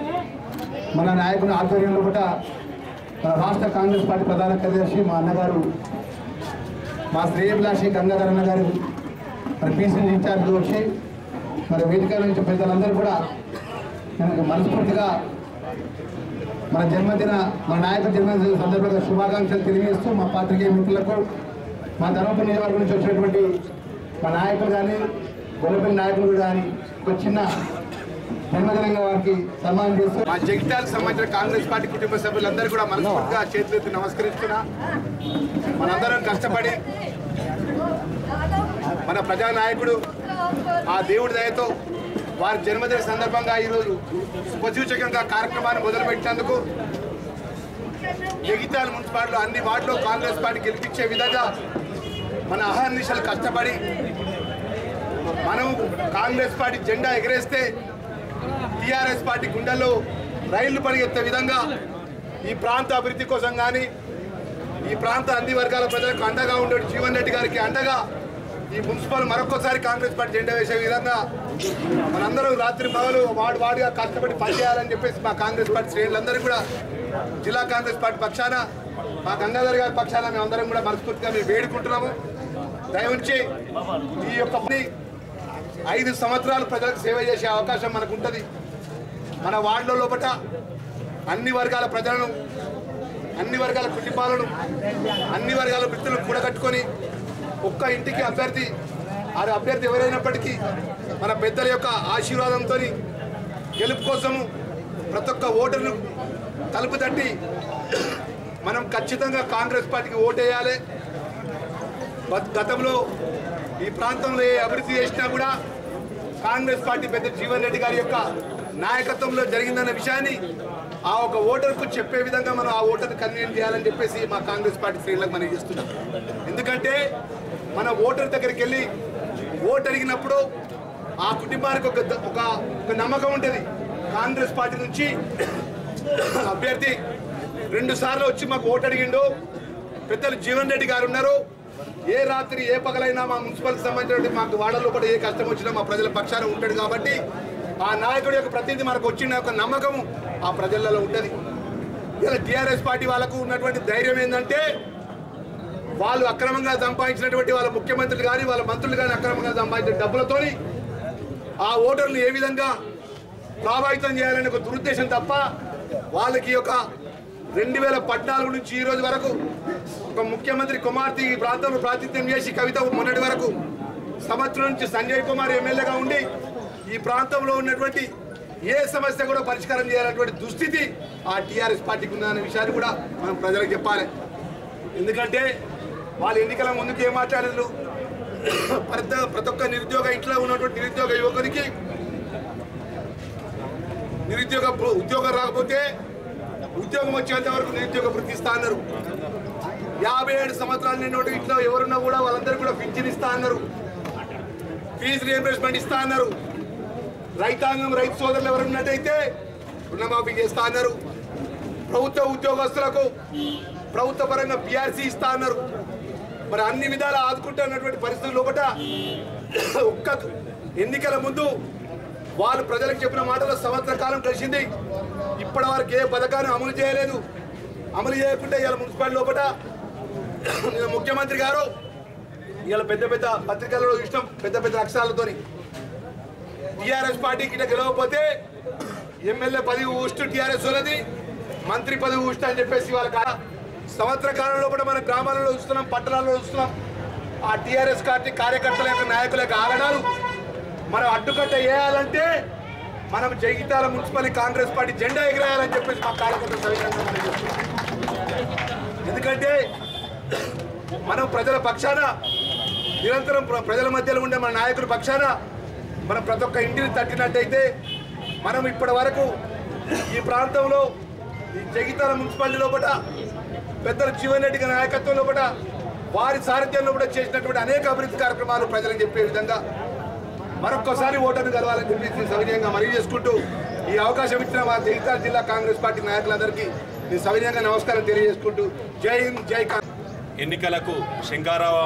మన నాయకుని ఆధ్వర్యంలో కూడా మన రాష్ట్ర కాంగ్రెస్ పార్టీ ప్రధాన కార్యదర్శి మా అన్నగారు మా శ్రేయభిలాషి గంగాధర్ అన్న గారు మరి పీసీ ఇన్ఛార్జ్ వచ్చి మరి వేదిక నుంచి పెద్దలందరూ కూడా నేను మనస్ఫూర్తిగా మన జన్మదిన మన నాయకుల జన్మదిన సందర్భంగా శుభాకాంక్షలు తెలియజేస్తూ మా పాత్రికేయ మిత్రులకు మా ధర్మపురి నియోజకవర్గం నుంచి వచ్చినటువంటి మా నాయకులు కానీ గొల్లపల్లి నాయకులు కానీ ఒక చిన్న జన్మదినంగా వారికి సన్మానం చేస్తూ మా జగిత్యాలకు సంబంధించిన కాంగ్రెస్ పార్టీ కుటుంబ సభ్యులందరూ కూడా మనస్ఫూర్తిగా చేతులెత్తి నమస్కరిస్తున్నా మనందరం కష్టపడి మన ప్రజానాయకుడు ఆ దేవుడి దయతో వారి జన్మదిన సందర్భంగా ఈరోజు శుభసూచకంగా కార్యక్రమాన్ని మొదలుపెట్టినందుకు జగిత్యాల మున్సిపాలిటీలో అన్ని వార్డులో కాంగ్రెస్ పార్టీ గెలిపించే విధంగా మన అహర్నిశలు కష్టపడి మనం కాంగ్రెస్ పార్టీ జెండా ఎగరేస్తే టీఆర్ఎస్ పార్టీ గుండెల్లో రైళ్లు పరిగెత్తే విధంగా ఈ ప్రాంత అభివృద్ధి కోసం కానీ ఈ ప్రాంత అన్ని వర్గాల ప్రజలకు అండగా ఉండే జీవన్ రెడ్డి గారికి అండగా ఈ మున్సిపల్ మరొకసారి కాంగ్రెస్ పార్టీ జెండా వేసే విధంగా మనందరం రాత్రి పగలు వాడు వాడిగా కష్టపడి పనిచేయాలని చెప్పేసి మా కాంగ్రెస్ పార్టీ శ్రేణులందరూ కూడా జిల్లా కాంగ్రెస్ పార్టీ పక్షాన మా గంగాధర్ గారి పక్షాన మేమందరం కూడా మనస్ఫూర్తిగా మేము వేడుకుంటున్నాము దయవుంచి ఈ యొక్క పని ఐదు సంవత్సరాలు ప్రజలకు సేవ చేసే అవకాశం మనకు ఉంటుంది మన వార్డులో లోపల అన్ని వర్గాల ప్రజలను అన్ని వర్గాల కుటుంబాలను అన్ని వర్గాల వృత్తులను కూడగట్టుకొని ఒక్క ఇంటికి అభ్యర్థి ఆ అభ్యర్థి ఎవరైనప్పటికీ మన పెద్దల యొక్క ఆశీర్వాదంతో గెలుపు కోసము ప్రతి ఒక్క ఓటర్ను తలుపు తట్టి మనం ఖచ్చితంగా కాంగ్రెస్ పార్టీకి ఓటేయాలి గత- గతంలో ఈ ప్రాంతంలో ఏ అభివృద్ధి చేసినా కూడా కాంగ్రెస్ పార్టీ పెద్ద జీవన్ రెడ్డి గారి యొక్క నాయకత్వంలో జరిగిందన్న విషయాన్ని ఆ ఒక ఓటర్కు చెప్పే విధంగా మనం ఆ ఓటర్ని కన్వీన్ చేయాలని చెప్పేసి మా కాంగ్రెస్ పార్టీ శ్రేణులకు మనం చేస్తున్నాం ఎందుకంటే మన ఓటర్ దగ్గరికి వెళ్ళి ఓటు అడిగినప్పుడు ఆ కుటుంబానికి ఒక ద- ఒక ఒక నమ్మకం ఉంటుంది కాంగ్రెస్ పార్టీ నుంచి అభ్యర్థి రెండు సార్లు వచ్చి మాకు ఓటు అడిగిండు పెద్దలు జీవన్ రెడ్డి గారు ఉన్నారు ఏ రాత్రి ఏ పగలైనా మా మున్సిపల్ సంబంధించిన మాకు వాడల్లో కూడా ఏ కష్టం వచ్చినా మా ప్రజల పక్షాన ఉంటాడు కాబట్టి ఆ నాయకుడి యొక్క ప్రతినిధి మనకు వచ్చిన ఒక నమ్మకము ఆ ప్రజలలో ఉంటుంది ఇలా టీఆర్ఎస్ పార్టీ వాళ్ళకు ఉన్నటువంటి ధైర్యం ఏంటంటే వాళ్ళు అక్రమంగా సంపాదించినటువంటి వాళ్ళ ముఖ్యమంత్రులు కానీ వాళ్ళ మంత్రులు కానీ అక్రమంగా సంపాదించిన డబ్బులతోని ఆ ఓటర్లు ఏ విధంగా ప్రభావితం చేయాలనే ఒక దురుద్దేశం తప్ప వాళ్ళకి ఒక రెండు వేల పద్నాలుగు నుంచి ఈ రోజు వరకు ఒక ముఖ్యమంత్రి కుమార్తె ఈ ప్రాంతంలో ప్రాతినిధ్యం చేసి కవిత మొన్నటి వరకు సంవత్సరం నుంచి సంజయ్ కుమార్ ఎమ్మెల్యేగా ఉండి ఈ ప్రాంతంలో ఉన్నటువంటి ఏ సమస్య కూడా పరిష్కారం చేయాలన్నటువంటి దుస్థితి ఆ టీఆర్ఎస్ పార్టీకి ఉందనే విషయాన్ని కూడా మనం ప్రజలకు చెప్పాలి ఎందుకంటే వాళ్ళు ఎన్నికల ముందుకు ఏం మాట్లాడారు ప్రతి ప్రతి ఒక్క నిరుద్యోగ ఇంట్లో ఉన్నటువంటి నిరుద్యోగ యువకునికి నిరుద్యోగ ప్ర- ఉద్యోగం రాకపోతే ఉద్యోగం వచ్చేంత వరకు నిరుద్యోగ వృత్తి ఇస్తా అన్నారు యాభై ఏడు సంవత్సరాలు నిన్నటి ఇంట్లో ఎవరున్నా కూడా వాళ్ళందరూ కూడా పింఛన్ ఇస్తా అన్నారు ఫీజు రియంబర్స్మెంట్ ఇస్తా అన్నారు రైతాంగం రైతు సోదరులు ఎవరు ఉన్నట్టయితే రుణమాఫీ చేస్తా అన్నారు ప్రభుత్వ ఉద్యోగస్తులకు ప్రభుత్వ పరంగా పిఆర్సీ ఇస్తా అన్నారు మరి అన్ని విధాలు ఆదుకుంటున్నటువంటి పరిస్థితుల లోపల ఒక్క ఎన్నికల ముందు వాళ్ళు ప్రజలకు చెప్పిన మాటలో సంవత్సర కాలం కలిసింది ఇప్పటి వరకు ఏ పథకాన్ని అమలు చేయలేదు అమలు చేయకుండా ఇవాళ మున్సిపాలిటీ లోపల నిన్న ముఖ్యమంత్రి గారు ఇవాళ పెద్ద పెద్ద పత్రికలలో ఇష్టం పెద్ద పెద్ద అక్షరాలతోని టీఆర్ఎస్ పార్టీకి ఇట్లా గెలవకపోతే ఎమ్మెల్యే పదవి ఊస్ట్ టీఆర్ఎస్ ఉన్నది మంత్రి పదవి ఊస్ట్ అని చెప్పేసి వాళ్ళ కా- సంవత్సర కాలంలో కూడా మన గ్రామాలలో చూస్తున్నాం పట్టణాల్లో చూస్తున్నాం ఆ టీఆర్ఎస్ పార్టీ కార్యకర్తల యొక్క నాయకుల యొక్క ఆగడాలు మనం అడ్డుకట్ట వేయాలంటే మనం జగిత్యాల మున్సిపల్ కాంగ్రెస్ పార్టీ జెండా ఎగిరేయాలని చెప్పేసి మా కార్యకర్తలు సవినయంగా మనం చెప్తున్నాం. ఎందుకంటే మనం ప్రజల పక్షాన నిరంతరం ప్ర- ప్రజల మధ్యలో ఉండే మన నాయకుల పక్షాన మనం ప్రతి ఒక్క ఇంటిని తట్టినట్టయితే మనం ఇప్పటి వరకు ఈ ప్రాంతంలో ఈ జగితాల మున్సిపాలిటీ లోపల పెద్దల జీవన్ రెడ్డి గారి నాయకత్వం లోపల వారి సారథ్యంలో కూడా చేసినటువంటి అనేక అభివృద్ధి కార్యక్రమాలు ప్రజలకు చెప్పే విధంగా మరొక్కసారి ఓటర్ను కలవాలని చెప్పి సవినయంగా మనవి చేసుకుంటూ ఈ అవకాశం ఇచ్చిన మా జగిత్యాల జిల్లా కాంగ్రెస్ పార్టీ నాయకులందరికీ నేను సవినయంగా నమస్కారం తెలియజేసుకుంటూ జై హింద్ జై కాంగ్రెస్ ఎన్నికలకు శంకారావం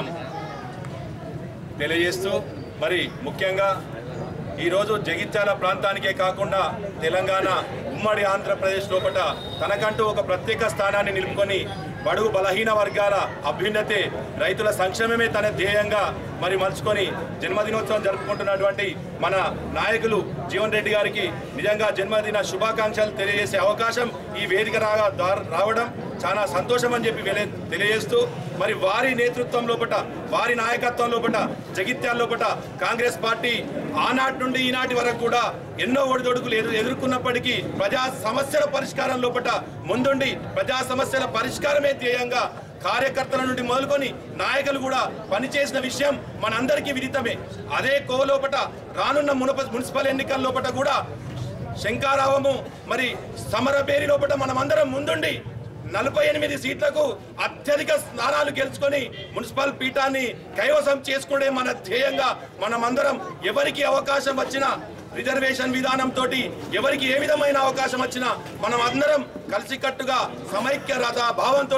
తెలియజేస్తూ మరి ముఖ్యంగా ఈరోజు జగిత్యాల ప్రాంతానికే కాకుండా తెలంగాణ ఉమ్మడి ఆంధ్రప్రదేశ్ లోపల తనకంటూ ఒక ప్రత్యేక స్థానాన్ని నిలుపుకొని బడుగు బలహీన వర్గాల అభ్యున్నతే రైతుల సంక్షేమమే తన ధ్యేయంగా మరి మలుచుకొని జన్మదినోత్సవం జరుపుకుంటున్నటువంటి మన నాయకులు జీవన్ రెడ్డి గారికి నిజంగా జన్మదిన శుభాకాంక్షలు తెలియజేసే అవకాశం ఈ వేదిక రాగా ద్వార- రావడం చాలా సంతోషం అని చెప్పి వెలే- తెలియజేస్తూ మరి వారి నేతృత్వం లోపట వారి నాయకత్వం లోపట జగిత్యాల లోపట కాంగ్రెస్ పార్టీ ఆనాటి నుండి ఈనాటి వరకు కూడా ఎన్నో ఒడిదొడుకులు ఎదు ఎదుర్కొన్నప్పటికీ ప్రజా సమస్యల పరిష్కారం లోపట ముందుండి ప్రజా సమస్యల పరిష్కారమే ధ్యేయంగా కార్యకర్తల నుండి మొదలుకొని నాయకులు కూడా పనిచేసిన విషయం మనందరికీ విదితమే అదే కోలోపట రానున్న మునప మున్సిపల్ ఎన్నికల లోపట కూడా శంకారావము మరి సమరబేరి లోపల మనమందరం ముందుండి నలభై ఎనిమిది సీట్లకు అత్యధిక స్థానాలు గెలుచుకొని మున్సిపల్ పీఠాన్ని కైవసం చేసుకునే మన ధ్యేయంగా మనమందరం ఎవరికి అవకాశం వచ్చినా రిజర్వేషన్ విధానంతో ఎవరికి ఏ విధమైన అవకాశం వచ్చినా మనం అందరం కలిసికట్టుగా సమైక్య రథ భావంతో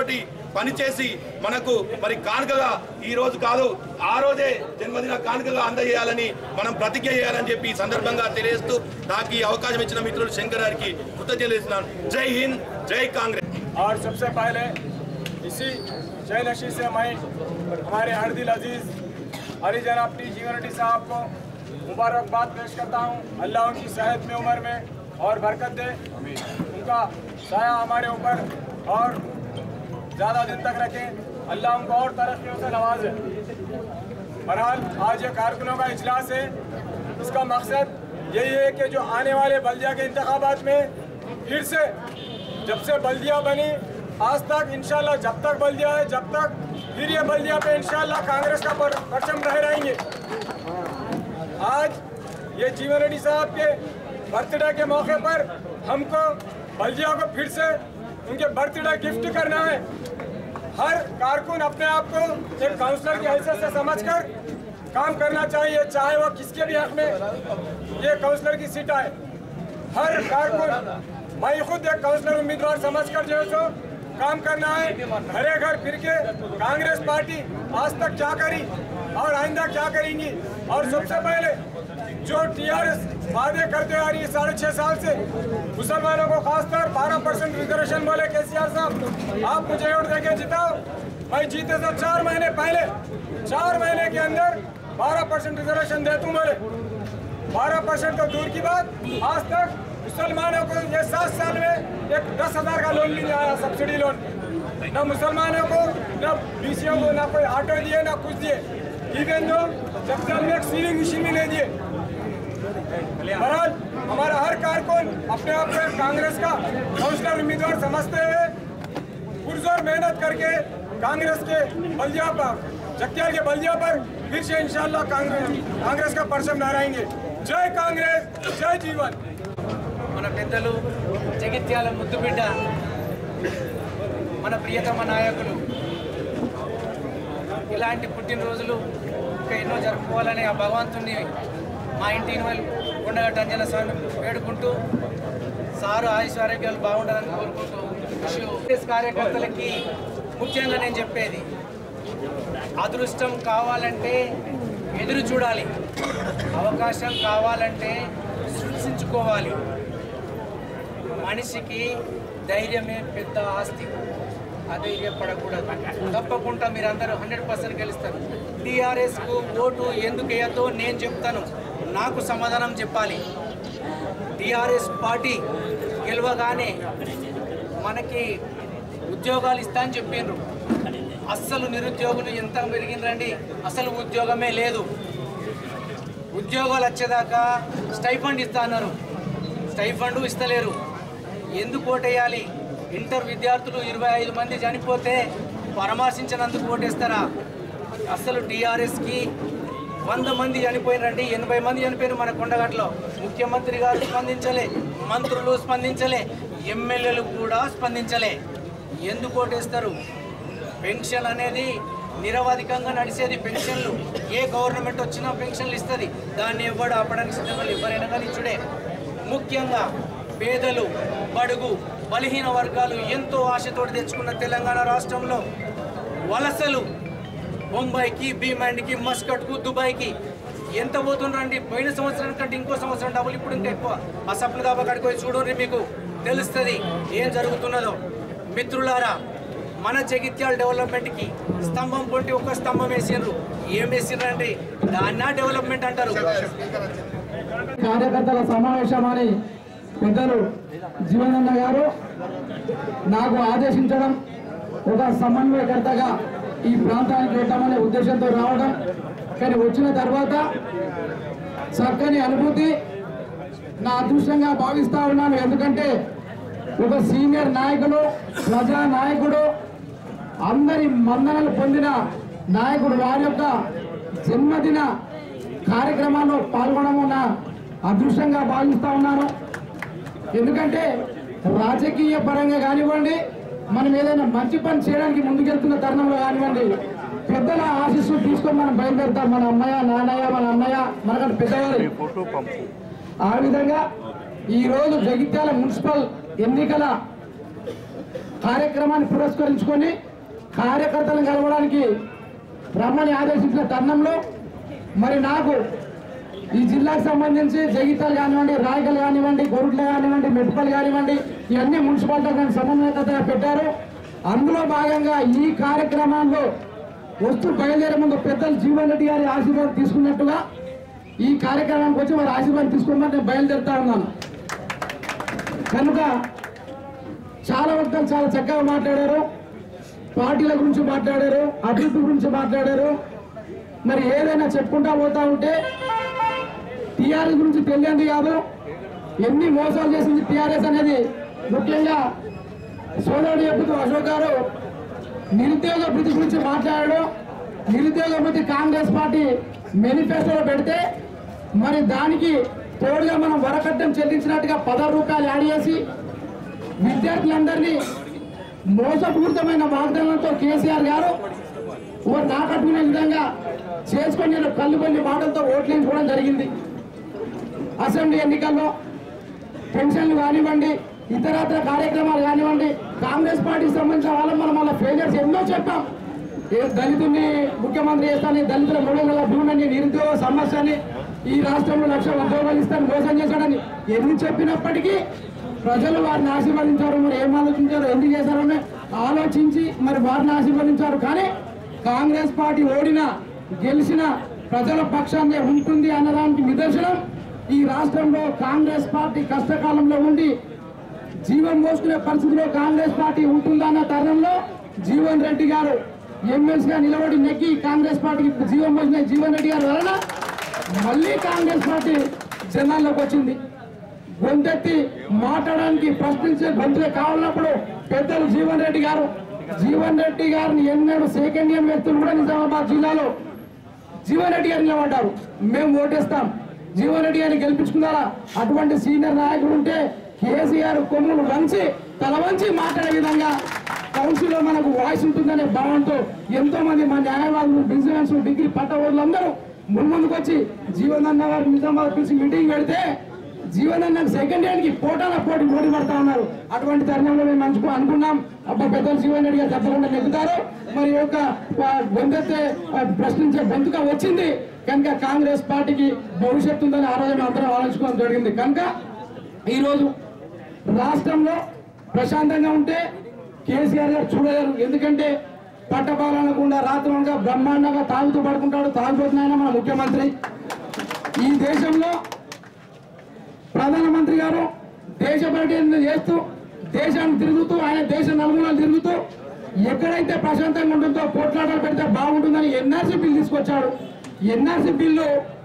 పనిచేసి మనకు మరి కానుకగా ఈ రోజు కాదు ఆ రోజే జన్మదిన కానుకగా అందజేయాలని మనం ప్రతిజ్ఞ చేయాలని చెప్పి ఈ సందర్భంగా తెలియజేస్తూ నాకు ఈ అవకాశం ఇచ్చిన మిత్రుడు శంకర్ గారికి కృతజ్ఞతలు ఇస్తున్నాను జై హింద్ జై కాంగ్రెస్ और सबसे पहले इसी जय नशी से मैं हमारे हर दिल अजीज हरी जनाब टी जीवन रेड्डी साहब को मुबारकबाद पेश करता हूँ अल्लाह उनकी सेहत में उम्र में और बरकत दे उनका साया हमारे ऊपर और ज़्यादा दिन तक रखे अल्लाह उनको और तरक्कियों से नवाजे बहरहाल आज ये कारकुनों का इजलास है इसका मकसद यही है कि जो आने वाले बल्दिया के इंतबात में फिर से जब से बल्दिया बनी आज तक इंशाल्लाह जब तक बल्दिया है जब तक फिर ये बल्दिया पे इंशाल्लाह कांग्रेस का पर- परचम रह रहेंगे आज ये जीवन रेड्डी साहब के बर्थडे के मौके पर हमको बल्दिया को फिर से उनके बर्थडे गिफ्ट करना है हर कारकुन अपने आप को एक काउंसलर की हैसियत से समझकर काम करना चाहिए चाहे वो किसके भी हक में ये काउंसलर की सीट आए हर कारकुन मैं खुद एक काउंसलर उम्मीदवार समझकर जो है सो काम करना है घरे घर फिर के कांग्रेस पार्टी आज तक क्या करी और आइंदा क्या करेंगी और सबसे पहले जो टीआरएस वादे करते आ रही है साढ़े छह साल से मुसलमानों को खासकर बारह परसेंट रिजर्वेशन बोले केसीआर साहब आप मुझे वोट देके जिताओ मैं जीते से चार महीने पहले चार महीने के अंदर बारह परसेंट रिजर्वेशन दे दूं बोले बारह परसेंट तो दूर की बात आज तक मुसलमानों को ये सात साल में एक दस हजार का लोन भी नहीं आया सब्सिडी लोन न मुसलमानों को न बीसीओ को ना कोई ऑटो दिए ना कुछ दिए इवन दो जब साल में एक सीलिंग मशीन भी नहीं दिए बहरहाल हमारा हर कारकुन अपने आप को एक कांग्रेस का काउंसलर उम्मीदवार समझते हुए पुरजोर मेहनत करके कांग्रेस के बलिया पर जगत्याल के बलिया पर फिर से इंशाल्लाह कांग्रेस कांग्रेस का परचम लहराएंगे जय कांग्रेस जय जीवन మన పెద్దలు జగిత్యాల ముద్దుబిడ్డ మన ప్రియతమ నాయకులు ఇలాంటి పుట్టినరోజులు ఇంకా ఎన్నో జరుపుకోవాలని ఆ భగవంతుని మా ఇంటి వాళ్ళు కొండగట్ట అంజన స్వామి వేడుకుంటూ సారు ఆయుష్ ఆరోగ్యాలు బాగుండాలని కోరుకుంటూ కాంగ్రెస్ కార్యకర్తలకి ముఖ్యంగా నేను చెప్పేది అదృష్టం కావాలంటే ఎదురు చూడాలి అవకాశం కావాలంటే సృష్టించుకోవాలి మనిషికి ధైర్యమే పెద్ద ఆస్తి అధైర్యపడకూడదు తప్పకుండా మీరందరూ హండ్రెడ్ పర్సెంట్ గెలుస్తారు టీఆర్ఎస్కు ఓటు ఎందుకు వేయద్దో నేను చెప్తాను నాకు సమాధానం చెప్పాలి టీఆర్ఎస్ పార్టీ గెలవగానే మనకి ఉద్యోగాలు ఇస్తా అని చెప్పిండ్రు అస్సలు నిరుద్యోగులు ఎంత పెరిగిందండి అసలు ఉద్యోగమే లేదు ఉద్యోగాలు వచ్చేదాకా స్టైఫండ్ ఇస్తా అన్నారు స్టైఫండ్ ఇస్తలేరు ఎందుకు ఓటేయాలి ఇంటర్ విద్యార్థులు ఇరవై ఐదు మంది చనిపోతే పరామర్శించినందుకు ఓటేస్తారా అసలు టీఆర్ఎస్కి వంద మంది చనిపోయినండి ఎనభై మంది చనిపోయారు మన కొండగట్లో ముఖ్యమంత్రి గారు స్పందించలే మంత్రులు స్పందించలే ఎమ్మెల్యేలు కూడా స్పందించలే ఎందుకు ఓటేస్తారు పెన్షన్ అనేది నిరవధికంగా నడిచేది పెన్షన్లు ఏ గవర్నమెంట్ వచ్చినా పెన్షన్లు ఇస్తుంది దాన్ని ఎవడు ఆపడానికి సిద్ధంగా లేరు. ఎవరైనా కానీ ఇచ్చుడే ముఖ్యంగా పేదలు బడుగు బలహీన వర్గాలు ఎంతో ఆశతోటి తెచ్చుకున్న తెలంగాణ రాష్ట్రంలో వలసలు ముంబైకి భీమాండ్కి మస్కట్కు దుబాయ్కి ఎంత పోతుండ్రండి పోయిన సంవత్సరం కంటే ఇంకో సంవత్సరం డబ్బులు ఇప్పుడు ఇంకా ఎక్కువ ఆ సప్న దాబా కాడికి పోయి చూడండి మీకు తెలుస్తుంది ఏం జరుగుతున్నదో మిత్రులారా మన జగిత్యాల డెవలప్మెంట్కి స్తంభం పొంటి ఒక స్తంభం వేసిండ్రు ఏం వేసిండ్రండి దాన్నా డెవలప్మెంట్ అంటారు కార్యకర్తల సమావేశం అని పెద్దలు జీవనన్న గారు నాకు ఆదేశించడం ఒక సమన్వయకర్తగా ఈ ప్రాంతానికి పెట్టామనే ఉద్దేశంతో రావడం కానీ వచ్చిన తర్వాత చక్కని అనుభూతి నా అదృష్టంగా భావిస్తా ఉన్నాను ఎందుకంటే ఒక సీనియర్ నాయకుడు ప్రజా నాయకుడు అందరి మన్ననలు పొందిన నాయకుడు వారి యొక్క జన్మదిన కార్యక్రమాల్లో పాల్గొనడం నా అదృష్టంగా భావిస్తా ఉన్నాను ఎందుకంటే రాజకీయ పరంగా కానివ్వండి మనం ఏదైనా మంచి పని చేయడానికి ముందుకెళ్తున్న తరుణంలో కానివ్వండి పెద్దల ఆశీస్సులు తీసుకొని మనం బయలుదేరుతాం మన అమ్మయ్య నాన్నయ్య మన అన్నయ్య మనకంటే పెద్దవారు ఆ విధంగా ఈ రోజు జగిత్యాల మున్సిపల్ ఎన్నికల కార్యక్రమాన్ని పురస్కరించుకొని కార్యకర్తలను కలవడానికి రమ్మని ఆదేశించిన తరుణంలో మరి నాకు ఈ జిల్లాకు సంబంధించి జగిత్యాలు కానివ్వండి రాయగల్ కానివ్వండి గొరుట్ల కానివ్వండి మెట్పల్ కానివ్వండి ఇవన్నీ మున్సిపాలిటీ సమన్వయకర్తగా పెట్టారు అందులో భాగంగా ఈ కార్యక్రమాల్లో వస్తూ బయలుదేరే ముందు పెద్దలు జీవన్ రెడ్డి గారి ఆశీర్వాదం తీసుకున్నట్టుగా ఈ కార్యక్రమానికి వచ్చి వారి ఆశీర్వాదం తీసుకోమని నేను బయలుదేరుతా ఉన్నాను కనుక చాలా వర్గాలు చాలా చక్కగా మాట్లాడారు పార్టీల గురించి మాట్లాడారు అభివృద్ధి గురించి మాట్లాడారు మరి ఏదైనా చెప్పుకుంటా పోతా ఉంటే టీఆర్ఎస్ గురించి తెలియంది కాదు ఎన్ని మోసాలు చేసింది టీఆర్ఎస్ అనేది ముఖ్యంగా సోదరుడు చెప్పుతూ అశోక్ గారు నిరుద్యోగ వృద్ధి గురించి మాట్లాడాడు నిరుద్యోగ వృద్ధి కాంగ్రెస్ పార్టీ మేనిఫెస్టోలో పెడితే మరి దానికి తోడుగా మనం వరకట్నం చెల్లించినట్టుగా పదహారు రూపాయలు యాడ్ చేసి విద్యార్థులందరినీ మోసపూరితమైన వాగ్దానాలతో కేసీఆర్ గారు ఓ నాకట్టుకునే విధంగా చేసుకొని నేను కళ్ళుబల్లి మాటలతో ఓట్లు వేయించుకోవడం జరిగింది అసెంబ్లీ ఎన్నికల్లో పెన్షన్లు కానివ్వండి ఇతరత్ర కార్యక్రమాలు కానివ్వండి కాంగ్రెస్ పార్టీకి సంబంధించిన వాళ్ళం మనం వాళ్ళ ఫెయిలియర్స్ ఎన్నో చెప్పాం ఏ దళితుల్ని ముఖ్యమంత్రి చేస్తానని దళితుల మూడు వందల భూమిని నిరుద్యోగ సమస్యని ఈ రాష్ట్రంలో లక్ష ఉద్యోగాలు ఇస్తాను మోసం చేశాడని ఎన్ని చెప్పినప్పటికీ ప్రజలు వారిని ఆశీర్వదించారు మరి ఏం ఆలోచించారు ఎందుకు చేశారని ఆలోచించి మరి వారిని ఆశీర్వదించారు కానీ కాంగ్రెస్ పార్టీ ఓడినా గెలిచిన ప్రజల పక్షాన్ని ఉంటుంది అన్నదానికి నిదర్శనం ఈ రాష్ట్రంలో కాంగ్రెస్ పార్టీ కష్టకాలంలో ఉండి జీవం మోసుకునే పరిస్థితిలో కాంగ్రెస్ పార్టీ ఉంటుందన్న తరుణంలో జీవన్ రెడ్డి గారు ఎమ్మెల్సీగా నిలబడి నెగ్గి కాంగ్రెస్ పార్టీకి జీవం పోసిన జీవన్ రెడ్డి గారి వలన మళ్ళీ కాంగ్రెస్ పార్టీ జనాల్లోకి వచ్చింది గొంతెత్తి మాట్లాడడానికి ప్రశ్నించే గొంతులే కావాలన్నప్పుడు పెద్దలు జీవన్ రెడ్డి గారు జీవన్ రెడ్డి గారిని ఎన్నడూ సెకండ్ ఇయర్ వ్యక్తులు కూడా నిజామాబాద్ జిల్లాలో జీవన్ రెడ్డి గారిని నిలబడ్డారు మేము ఓటేస్తాం జీవన్ రెడ్డి గారిని గెలిపించుకున్నారా అటువంటి సీనియర్ నాయకుడు ఉంటే కేసీఆర్ కొమ్ములు వంచి తల వంచి మాట్లాడే విధంగా కౌన్సిల్ లో మనకు వాయిస్ ఉంటుందనే భావంతో ఎంతో మంది మా న్యాయవాదులు బిజినెస్ డిగ్రీ పట్టవాళ్ళందరూ ముందుకు వచ్చి జీవన్ అన్న గారు నిజామాబాద్ పిలిచి మీటింగ్ పెడితే జీవన్ అన్న సెకండ్ హ్యాండ్ కి పోటాల పోటీ పోటీ పడతా ఉన్నారు అటువంటి తరుణంలో మేము మంచుకో అనుకున్నాం అబ్బా పెద్దలు జీవన్ రెడ్డి గారు తప్పకుండా నెగ్గుతారు మరి ఈ యొక్క ఆ, గొంతెత్తే ఆ, ప్రశ్నించే గొంతుగా వచ్చింది కనుక కాంగ్రెస్ పార్టీకి భవిష్యత్తు ఉందని ఆ రోజు మేము అందరం ఆలోచించుకోవడం జరిగింది కనుక ఈరోజు రాష్ట్రంలో ప్రశాంతంగా ఉంటే కేసీఆర్ గారు చూడలేరు ఎందుకంటే పట్టపాలనకుండా రాత్రులుగా బ్రహ్మాండంగా తాగుతూ పడుకుంటాడు తాగుబోతున్నాయన మన ముఖ్యమంత్రి ఈ దేశంలో ప్రధానమంత్రి గారు దేశ పర్యటన చేస్తూ దేశాన్ని తిరుగుతూ ఆయన దేశ నలుమూలలు తిరుగుతూ ఎక్కడైతే ప్రశాంతంగా ఉంటుందో పోట్లాటలు పెడితే బాగుంటుందని ఎన్ఆర్సీ బిల్ తీసుకొచ్చాడు NRC bill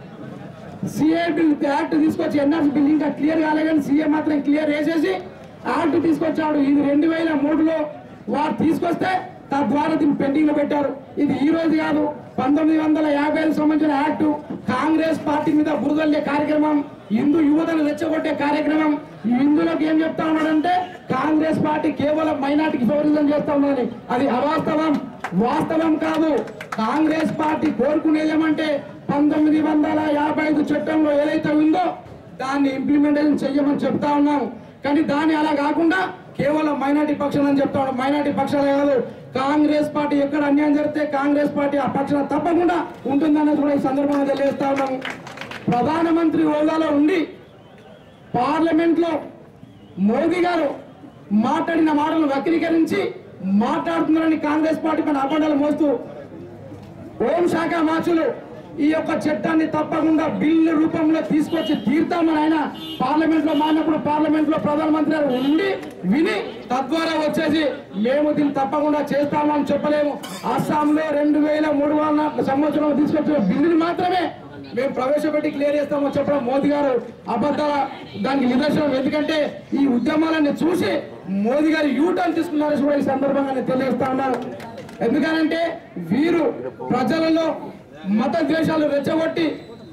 CA bill act తీసుకొచ్చి ఎన్ఆర్సీ బిల్ ఇంకా క్లియర్ కాలే కానీ సీఏ మాత్రం క్లియర్ చేసేసి యాక్ట్ తీసుకొచ్చాడు ఇది రెండు వేల మూడులో వారు తీసుకొస్తే తద్వారా దీన్ని పెండింగ్ లో పెట్టారు ఇది ఈ రోజు కాదు పంతొమ్మిది వందల యాభై ఐదు సంబంధించిన యాక్ట్ కాంగ్రెస్ పార్టీ మీద బురదల్లే కార్యక్రమం హిందూ యువతను రెచ్చగొట్టే కార్యక్రమం ఇందులోకి ఏం చెప్తా ఉన్నాడంటే కాంగ్రెస్ పార్టీ కేవలం మైనార్టీకి ఫేవరిజం చేస్తా ఉన్నదని అది అవాస్తవం వాస్తవం కాదు కాంగ్రెస్ పార్టీ కోరుకునేది ఏమంటే పంతొమ్మిది వందల యాభై ఐదు చట్టంలో ఏదైతే ఉందో దాన్ని ఇంప్లిమెంటేషన్ చెయ్యమని చెప్తా ఉన్నాం కానీ దాన్ని అలా కాకుండా కేవలం మైనార్టీ పక్షాలు అని చెప్తా ఉన్నాం మైనార్టీ పక్షాలే కాదు కాంగ్రెస్ పార్టీ ఎక్కడ అన్యాయం జరిగితే కాంగ్రెస్ పార్టీ ఆ పక్షాన తప్పకుండా ఉంటుందన్నది కూడా ఈ సందర్భంగా తెలియజేస్తా ఉన్నాము ప్రధానమంత్రి హోదాలో ఉండి పార్లమెంట్ లో మోదీ గారు మాట్లాడిన మాటలు వక్రీకరించి మాట్లాడుతున్నారని కాంగ్రెస్ పార్టీ పైన అపండాలు మోస్తూ హోంశాఖ మార్చులు ఈ యొక్క చట్టాన్ని తప్పకుండా బిల్లు రూపంలో తీసుకొచ్చి తీర్తామని ఆయన పార్లమెంట్ లో మారినప్పుడు పార్లమెంట్ లో ప్రధానమంత్రి గారు ఉండి విని తద్వారా వచ్చేసి మేము దీన్ని తప్పకుండా చేస్తామని చెప్పలేము అస్సాంలో రెండు వేల మూడు వందల సంవత్సరంలో తీసుకొచ్చిన బిల్లుని మాత్రమే మేము ప్రవేశపెట్టి క్లియర్ చేస్తామని చెప్పడం మోదీ గారు అబద్ధాల దానికి నిదర్శనం ఎందుకంటే ఈ ఉద్యమాలన్నీ చూసి మోదీ గారు యూటర్న్ తీసుకున్నారు కూడా ఈ సందర్భంగా నేను తెలియజేస్తా ఉన్నాను ఎందుకనంటే వీరు ప్రజలలో మత ద్వేషాలు రెచ్చగొట్టి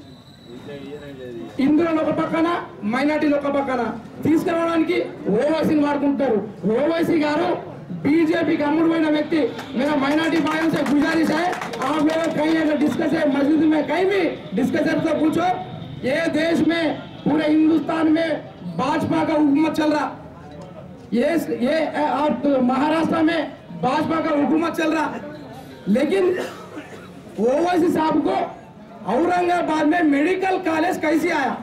హిందువులను ఒక పక్కన మైనార్టీలు ఒక పక్కన తీసుకురావడానికి ఓవైసీని వాడుకుంటారు ఓవైసీ గారు बीजेपी का अमूल हुए व्यक्ति मेरा माइनॉरिटी भाइयों से गुजारिश है आप लोग कहीं अगर डिस्कस है मस्जिद में कहीं भी डिस्कशन तो पूछो ये देश में पूरे हिंदुस्तान में भाजपा का हुकूमत चल रहा ये ये और तो महाराष्ट्र में भाजपा का हुकूमत चल रहा लेकिन ओवैसी साहब को औरंगाबाद में मेडिकल कॉलेज कैसे आया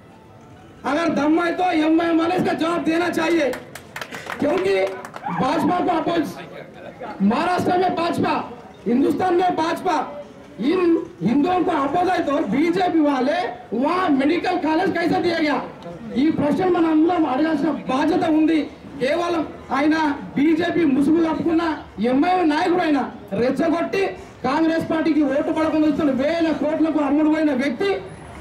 अगर दम है तो एम आई वाले इसका जवाब देना चाहिए क्योंकि भाजपा को अपोज महाराष्ट्र में भाजपा हिंदुस्तान में भाजपा इन हिंदुओं को अपोज है तो बीजेपी वाले वहाँ మెడికల్ కాలేజ్ కైసా दिया गया ఈ ప్రశ్న మన అందరం అడగాల్సిన బాధ్యత ఉంది కేవలం ఆయన బీజేపీ ముసుగు కప్పుకున్న ఎంఐ నాయకుడు ఆయన రెచ్చగొట్టి కాంగ్రెస్ పార్టీకి ఓటు పడకుండా వస్తున్న వేల కోట్లకు అమ్ముడుపోయిన వ్యక్తి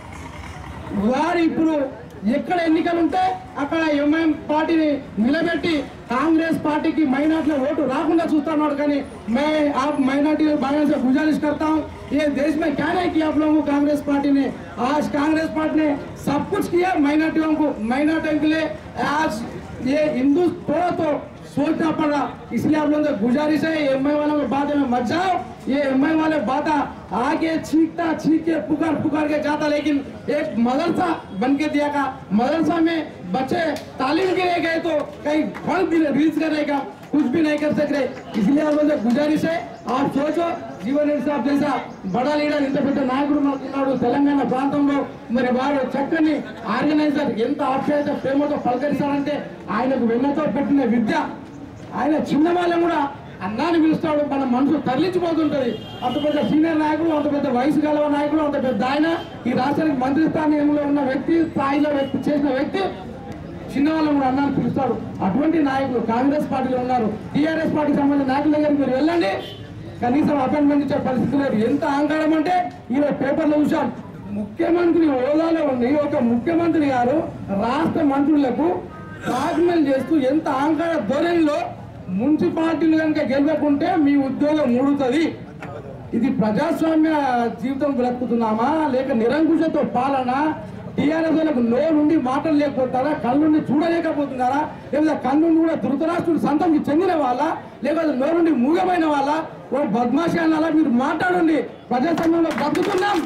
వారు ఇప్పుడు ఎక్కడ ఎన్నికలు ఉంటే అక్కడ ఎంఐఎం పార్టీని నిలబెట్టి कांग्रेस पार्टी की माइनॉरिटी वोट राखूंगा चूस्ता కానీ मैं आप माइनॉरिटी भाइयों से गुजारिश करता हूँ ये देश में क्या नहीं किया आप लोगों को कांग्रेस पार्टी ने आज कांग्रेस पार्टी ने सब कुछ किया माइनॉरिटियों को माइनॉरिटियों के लिए आज ये हिंदू थोड़ा तो सोचना पड़ रहा इसलिए आप लोगों से गुजारिश है एम आई वालों की बात में मत जाओ ये एम आई वाले बात आगे छींकता छींक के पुकार पुकार के जाता लेकिन एक मदरसा बन के दिया का मदरसा में बच्चे तालीम के लिए गए तो कहीं फंड भी रिलीज करने का कुछ भी नहीं कर सक रहे इसलिए आप लोगों से गुजारिश है आप सोचो జీవన్ రెడ్డి సాబ్ చేసా బడా లీడర్ ఇంత పెద్ద నాయకుడు మనకు ఉన్నాడు తెలంగాణ ప్రాంతంలో మరి వారు చక్కని ఆర్గనైజర్ ఎంత ఆప్యాయత ప్రేమతో పలకరిస్తాడంటే ఆయనకు వెన్నతో పెట్టిన విద్య ఆయన చిన్న వాళ్ళని కూడా అన్నాన్ని పిలుస్తాడు మన మనసు తరలించిపోతుంటది అంత పెద్ద సీనియర్ నాయకుడు అంత పెద్ద వయసు గలవ నాయకుడు అంత పెద్ద ఆయన ఈ రాష్ట్రానికి మంత్రి స్థానంలో ఉన్న వ్యక్తి స్థాయిలో వ్యక్తి చేసిన వ్యక్తి చిన్న వాళ్ళని కూడా అన్నాన్ని పిలుస్తాడు అటువంటి నాయకులు కాంగ్రెస్ పార్టీలో ఉన్నారు టీఆర్ఎస్ పార్టీకి సంబంధించిన నాయకుల దగ్గరికి మీరు వెళ్ళండి కనీసం అపాయింట్మెంట్ ఇచ్చే పరిస్థితి లేదు ఎంత అహంకారం అంటే ఈరోజు పేపర్లో చూసాం ముఖ్యమంత్రి హోదాలో ఉండి ఒక ముఖ్యమంత్రి గారు రాష్ట్ర మంత్రులకు బ్లాక్మెయిల్ చేస్తూ ఎంత అహంకార ధోరణిలో మున్సిపాలిటీలు కనుక గెలవకుంటే మీ ఉద్యోగం ముడుతుంది ఇది ప్రజాస్వామ్య జీవితం బ్రతుకుతున్నామా లేక నిరంకుశతో పాలన టీఆర్ఎస్ వాళ్ళకు నోరుండి మాటలు లేకపోతారా కళ్ళుండి చూడలేకపోతున్నారా లేదా కళ్ళుండి కూడా ధృతరాష్ట్రుడు సంతంకి చెందిన వాళ్ళ లేకపోతే నోరుండి మూగమైన వాళ్ళ ఓ బద్మాషి అలా మీరు మాట్లాడండి ప్రజాస్వామ్యంలో బతుకుతున్నాం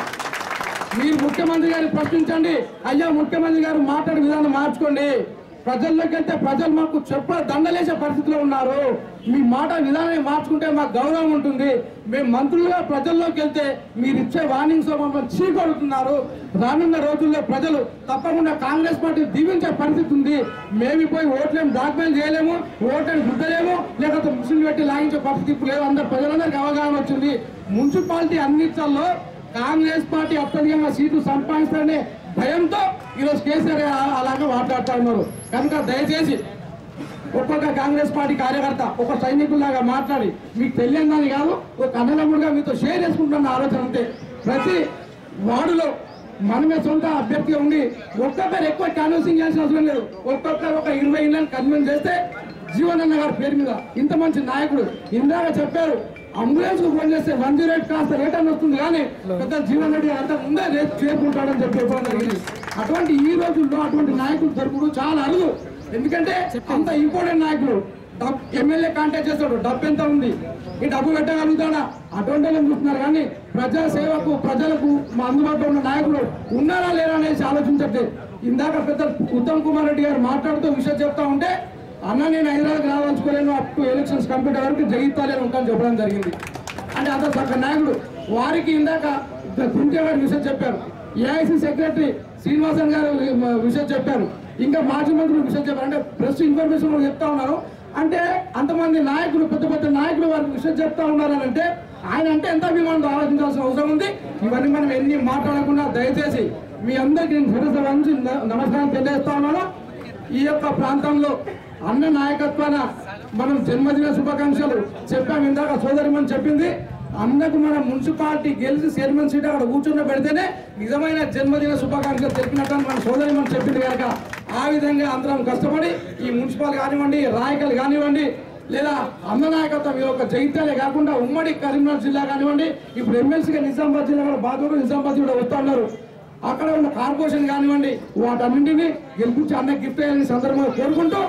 మీరు ముఖ్యమంత్రి గారిని ప్రశ్నించండి అయ్యా ముఖ్యమంత్రి గారు మాట్లాడే విధానం మార్చుకోండి ప్రజల్లోకి వెళ్తే ప్రజలు మాకు చెప్ప దండలేసే పరిస్థితిలో ఉన్నారు మీ మాట విధానాన్ని మార్చుకుంటే మాకు గౌరవం ఉంటుంది మేము మంత్రులుగా ప్రజల్లోకి వెళ్తే మీరు ఇచ్చే వార్నింగ్స్ మమ్మల్ని చీకొడుతున్నారు రానున్న రోజుల్లో ప్రజలు తప్పకుండా కాంగ్రెస్ పార్టీ దీవించే పరిస్థితి ఉంది మేము పోయి ఓట్లేము డాక్యుమెంట్ చేయలేము ఓట్లను గుద్దలేము లేకపోతే ముస్లిం పెట్టి లాగించే పరిస్థితి ఇప్పుడు లేదు అందరు ప్రజలందరికీ అవగాహన వచ్చింది మున్సిపాలిటీ అన్నిట్లలో కాంగ్రెస్ పార్టీ అత్యధికంగా సీట్లు సంపాదిస్తారనే భయంతో ఈరోజు కేసీఆర్ ఆ- అలాగే మాట్లాడుతూ ఉన్నారు కనుక దయచేసి ఒక్కొక్క కాంగ్రెస్ పార్టీ కార్యకర్త ఒక సైనికుల్లాగా మాట్లాడి మీకు తెలియదని కాదు ఒక అన్నదమ్ముడుగా మీతో షేర్ చేసుకుంటున్న ఆలోచన అంతే ప్రతి వార్డులో మనమే సొంత అభ్యర్థిగా ఉండి ఒక్కొక్కరు ఎక్కువ క్యాన్వసింగ్ చేయాల్సిన అవసరం లేదు ఒక్కొక్కరు ఒక ఇరవై ఇళ్ళని కన్విన్స్ చేస్తే జీవనన్న గారి పేరు మీద ఇంత మంచి నాయకుడు ఇందాక చెప్పారు అంబులెన్స్ కు ఫోన్ చేస్తే వన్ జీరో ఎయిట్ కాస్త రేట్ అని వస్తుంది కానీ పెద్ద జీవన్ రెడ్డి అంత ముందే రేట్ చేరుకుంటాడని చెప్పి చెప్పడం జరిగింది అటువంటి ఈ రోజుల్లో అటువంటి నాయకులు దొరుకుడు చాలా అరుదు ఎందుకంటే అంత ఇంపార్టెంట్ నాయకుడు డబ్ ఎమ్మెల్యే కాంటాక్ట్ చేస్తాడు డబ్బు ఎంత ఉంది ఈ డబ్బు పెట్టగలుగుతాడా అటువంటి వాళ్ళని చూస్తున్నారు కానీ ప్రజా సేవకు ప్రజలకు మా అందుబాటులో ఉన్న నాయకులు ఉన్నారా లేరా అనేసి ఆలోచించట్లేదు ఇందాక పెద్ద ఉత్తమ్ కుమార్ రెడ్డి గారు మాట్లాడుతూ విషయం చెప్తా ఉంటే అన్న నేను హైదరాబాద్ రావాల్చుకోలేను అప్ టు ఎలక్షన్స్ కంప్లీట్ వరకు జగిత్తాలే ఉంటాను చెప్పడం జరిగింది అంటే అంత చక్క నాయకుడు వారికి ఇందాక కుంటే గారు విషయం చెప్పారు ఏఐసి సెక్రటరీ శ్రీనివాసన్ గారు విషయం చెప్పారు ఇంకా మాజీ మంత్రులు విషయం చెప్పారు అంటే ప్రెస్ ఇన్ఫర్మేషన్ కూడా చెప్తా ఉన్నారు అంటే అంతమంది నాయకులు పెద్ద పెద్ద నాయకులు వారికి విషయం చెప్తా ఉన్నారని అంటే ఆయన అంటే ఎంత అభిమానంతో ఆలోచించాల్సిన అవసరం ఉంది ఇవన్నీ మనం ఎన్ని మాట్లాడకుండా దయచేసి మీ అందరికీ నేను శిరస వంచి న- నమస్కారం తెలియజేస్తా ఉన్నాను ఈ యొక్క ప్రాంతంలో అన్న నాయకత్వాన మనం జన్మదిన శుభాకాంక్షలు చెప్పాం ఇందాక సోదరిమని చెప్పింది అన్నకు మన మున్సిపాలిటీ గెలిచి చైర్మన్ సీట్ అక్కడ కూర్చున్న పెడితేనే నిజమైన జన్మదిన శుభాకాంక్షలు తెలిపినట్టు మన సోదరిమని చెప్పింది కనుక ఆ విధంగా అందరం కష్టపడి ఈ మున్సిపాల్ కానివ్వండి రాయకల్ కానివ్వండి లేదా అన్న నాయకత్వం ఈ యొక్క జగిత్యాలే కాకుండా ఉమ్మడి కరీంనగర్ జిల్లా కానివ్వండి ఇప్పుడు ఎమ్మెల్సీగా నిజామాబాద్ జిల్లా కూడా బాధపడి నిజామాబాద్ కూడా వస్తా ఉన్నారు అక్కడ ఉన్న కార్పొరేషన్ కానివ్వండి వాటన్నింటినీ గెలిపించి అన్న గిఫ్ట్ అయ్యాలని సందర్భంగా కోరుకుంటూ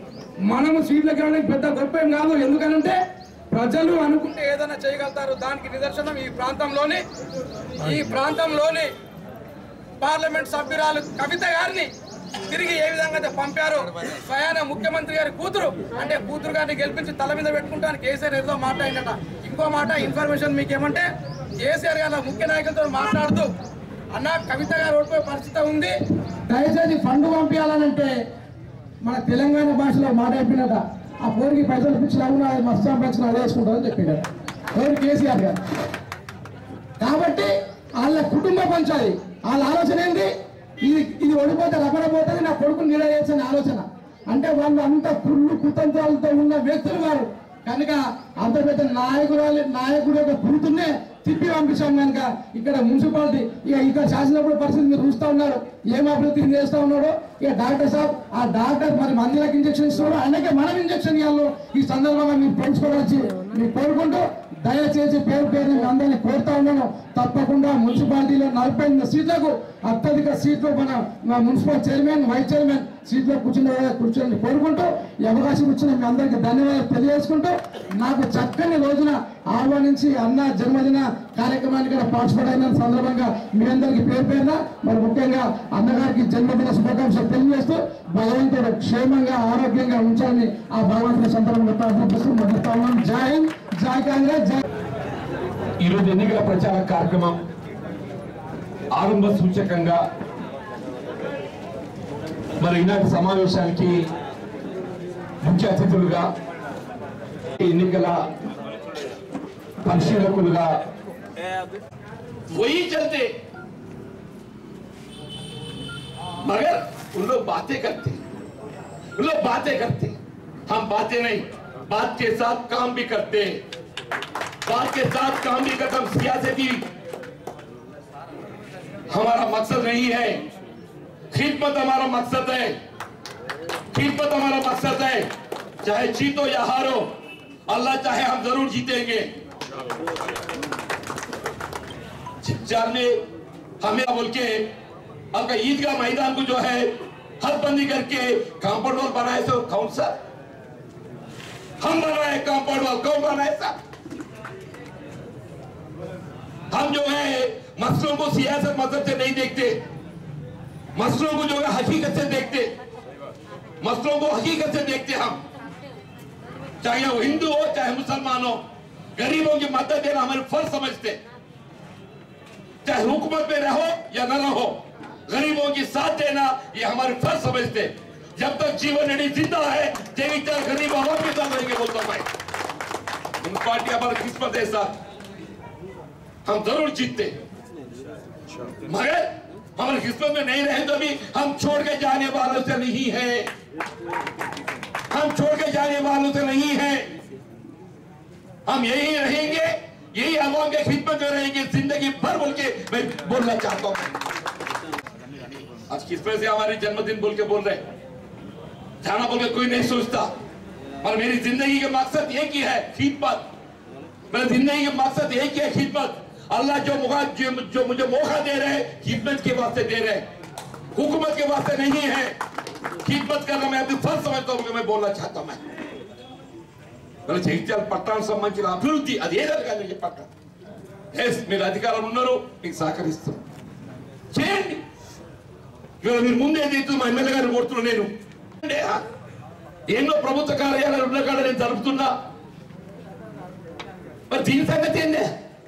మనము సీట్లకు వెళ్ళడానికి పెద్ద గొప్ప ఏం కాదు ఎందుకనంటే ప్రజలు అనుకుంటే ఏదైనా చేయగలుగుతారు దానికి నిదర్శనం ఈ ప్రాంతంలోని ఈ ప్రాంతంలోని పార్లమెంట్ సభ్యురాలు కవిత గారిని తిరిగి ఏ విధంగా అయితే పంపారో స్వయాన ముఖ్యమంత్రి గారి కూతురు అంటే కూతురు గారిని గెలిపించి తల మీద పెట్టుకుంటాను కేసీఆర్ ఏదో మాట్లాడిందట ఇంకో మాట ఇన్ఫర్మేషన్ మీకు ఏమంటే కేసీఆర్ గారు ముఖ్య నాయకులతో మాట్లాడుతూ అన్న కవిత గారు ఓడిపోయే పరిస్థితి ఉంది దయచేసి ఫండ్ పంపించాలనంటే మన తెలంగాణ భాషలో మాట అయిపోయినట ఆ పోరికి పైసలు పిచ్చిన అవునా అది మస్తు సంపాదించిన అదే వేసుకుంటారని చెప్పిండు ఎవరు కేసీఆర్ గారు కాబట్టి వాళ్ళ కుటుంబ పంచాలి వాళ్ళ ఆలోచన ఏంటి ఇది ఇది ఓడిపోతే రగడపోతుంది నా కొడుకు నిలవేసిన ఆలోచన అంటే వాళ్ళు అంత కుళ్ళు కుతంత్రాలతో ఉన్న వ్యక్తులు వారు కనుక అంత పెద్ద నాయకురాలు నాయకుడు యొక్క కూతుర్నే తిప్పి పంపించాం కనుక ఇక్కడ మున్సిపాలిటీ ఇక ఇక్కడ శాసనప్పుడు పరిస్థితి మీరు చూస్తూ ఉన్నారు ఏం అభివృద్ధి చేస్తూ ఉన్నాడో ఇక డాక్టర్ సాబ్ ఆ డాక్టర్ మరి మందులకు ఇంజక్షన్ ఇస్తున్నాడు ఆయనకే మనం ఇంజక్షన్ ఇవ్వాలి ఈ సందర్భంగా మీరు పెంచుకోవచ్చు మీరు కోరుకుంటూ దయచేసి పేరు పేరు మీ అందరినీ కోరుతా ఉన్నాను తప్పకుండా మున్సిపాలిటీలో నలభై ఎనిమిది సీట్లకు అత్యధిక సీట్లు మన మా మున్సిపల్ చైర్మన్ వైస్ చైర్మన్ సీట్లో కూర్చున్న కూర్చొని కోరుకుంటూ ఈ అవకాశం ఇచ్చిన మీ అందరికీ ధన్యవాదాలు తెలియజేసుకుంటూ నాకు చక్కని రోజున ఆహ్వానించి అన్న జన్మదిన కార్యక్రమానికి కూడా పార్టిసిపేట్ అయిన సందర్భంగా మీ అందరికీ పేరు పేరున మరి ముఖ్యంగా అన్నగారికి జన్మదిన శుభాకాంక్షలు తెలియజేస్తూ భగవంతుడు క్షేమంగా ఆరోగ్యంగా ఉంచాలని ఆ భగవంతుని సందర్భంగా ప్రార్థిస్తూ ముగిస్తా ఉన్నాం జై హింద్ జై కాంగ్రెస్ జై ఈరోజు ఎన్నికల ప్రచార కార్యక్రమం ఆరంభ సూచకంగా మరి ఈనాటి సమావేశానికి ముఖ్య అతిథులుగా ఎన్నికల పరిశీలకులుగా वही चलते मगर उन लोग बातें करते उन लोग बातें करते हम बातें नहीं बात के साथ काम भी करते बात के साथ काम भी करते हम सियासती हमारा मकसद नहीं है खिदमत हमारा मकसद है खिदमत हमारा मकसद है चाहे जीतो या हारो अल्लाह चाहे हम जरूर जीतेंगे चार ने हमें बोल के आपका ईदगाह मैदान को जो है हदबंदी करके कंपाउंड वॉल बनाए तो कौन सा हम बनाए कंपाउंड वॉल कौन बनाए सा हम जो है मसलों को सियासत मजहब से नहीं देखते मसलों को जो है हकीकत से देखते मसलों को हकीकत से देखते हम चाहे वो हिंदू हो चाहे मुसलमान हो गरीबों की मदद देना हमारे फर्ज समझते चाहे हुकूमत में रहो या न रहो गरीबों की साथ देना ये हमारे फर्ज समझते जब तक जीवन रेड्डी जिंदा है जेवी चार गरीब आवाम के साथ रहेंगे बोलता मैं उन पार्टी हमारी किस्मत है साथ हम जरूर जीतते मगर हमारी किस्मत में नहीं रहे तो भी हम छोड़ के जाने वालों से नहीं है हम छोड़ के जाने वालों से नहीं है हम यही रहेंगे यही अवाम के खिदमत में रहेंगे जिंदगी भर बोल के मैं बोलना चाहता हूं आज किस वजह से हमारी जन्मदिन बोल के बोल रहे जाना बोल के कोई नहीं सोचता और मेरी जिंदगी का मकसद एक ही है खिदमत मेरी जिंदगी का मकसद एक ही है खिदमत अल्लाह जो मौका जो, जो मुझे मौका दे रहे हैं खिदमत के वास्ते दे रहे हैं हुकूमत के वास्ते नहीं है खिदमत करना मैं अपनी फर्ज समझता हूँ कि मैं बोलना चाहता हूं मैं మన జగిత్యాల పట్టణానికి సంబంధించిన అభివృద్ధి అది ఏదని కానీ చెప్పక్క ఎస్ మీరు అధికారం ఉన్నారు మీకు సహకరిస్తాం చేయండి ఇవాళ మీరు ముందు ఏదైతే మా ఎమ్మెల్యే గారిని కోరుతున్నా నేను అంటే, ఆ, ఎన్నో ప్రభుత్వ కార్యాలయాలు ఉన్న కాడ నేను జరుపుతున్నా మరి దీని సంగతి ఏందే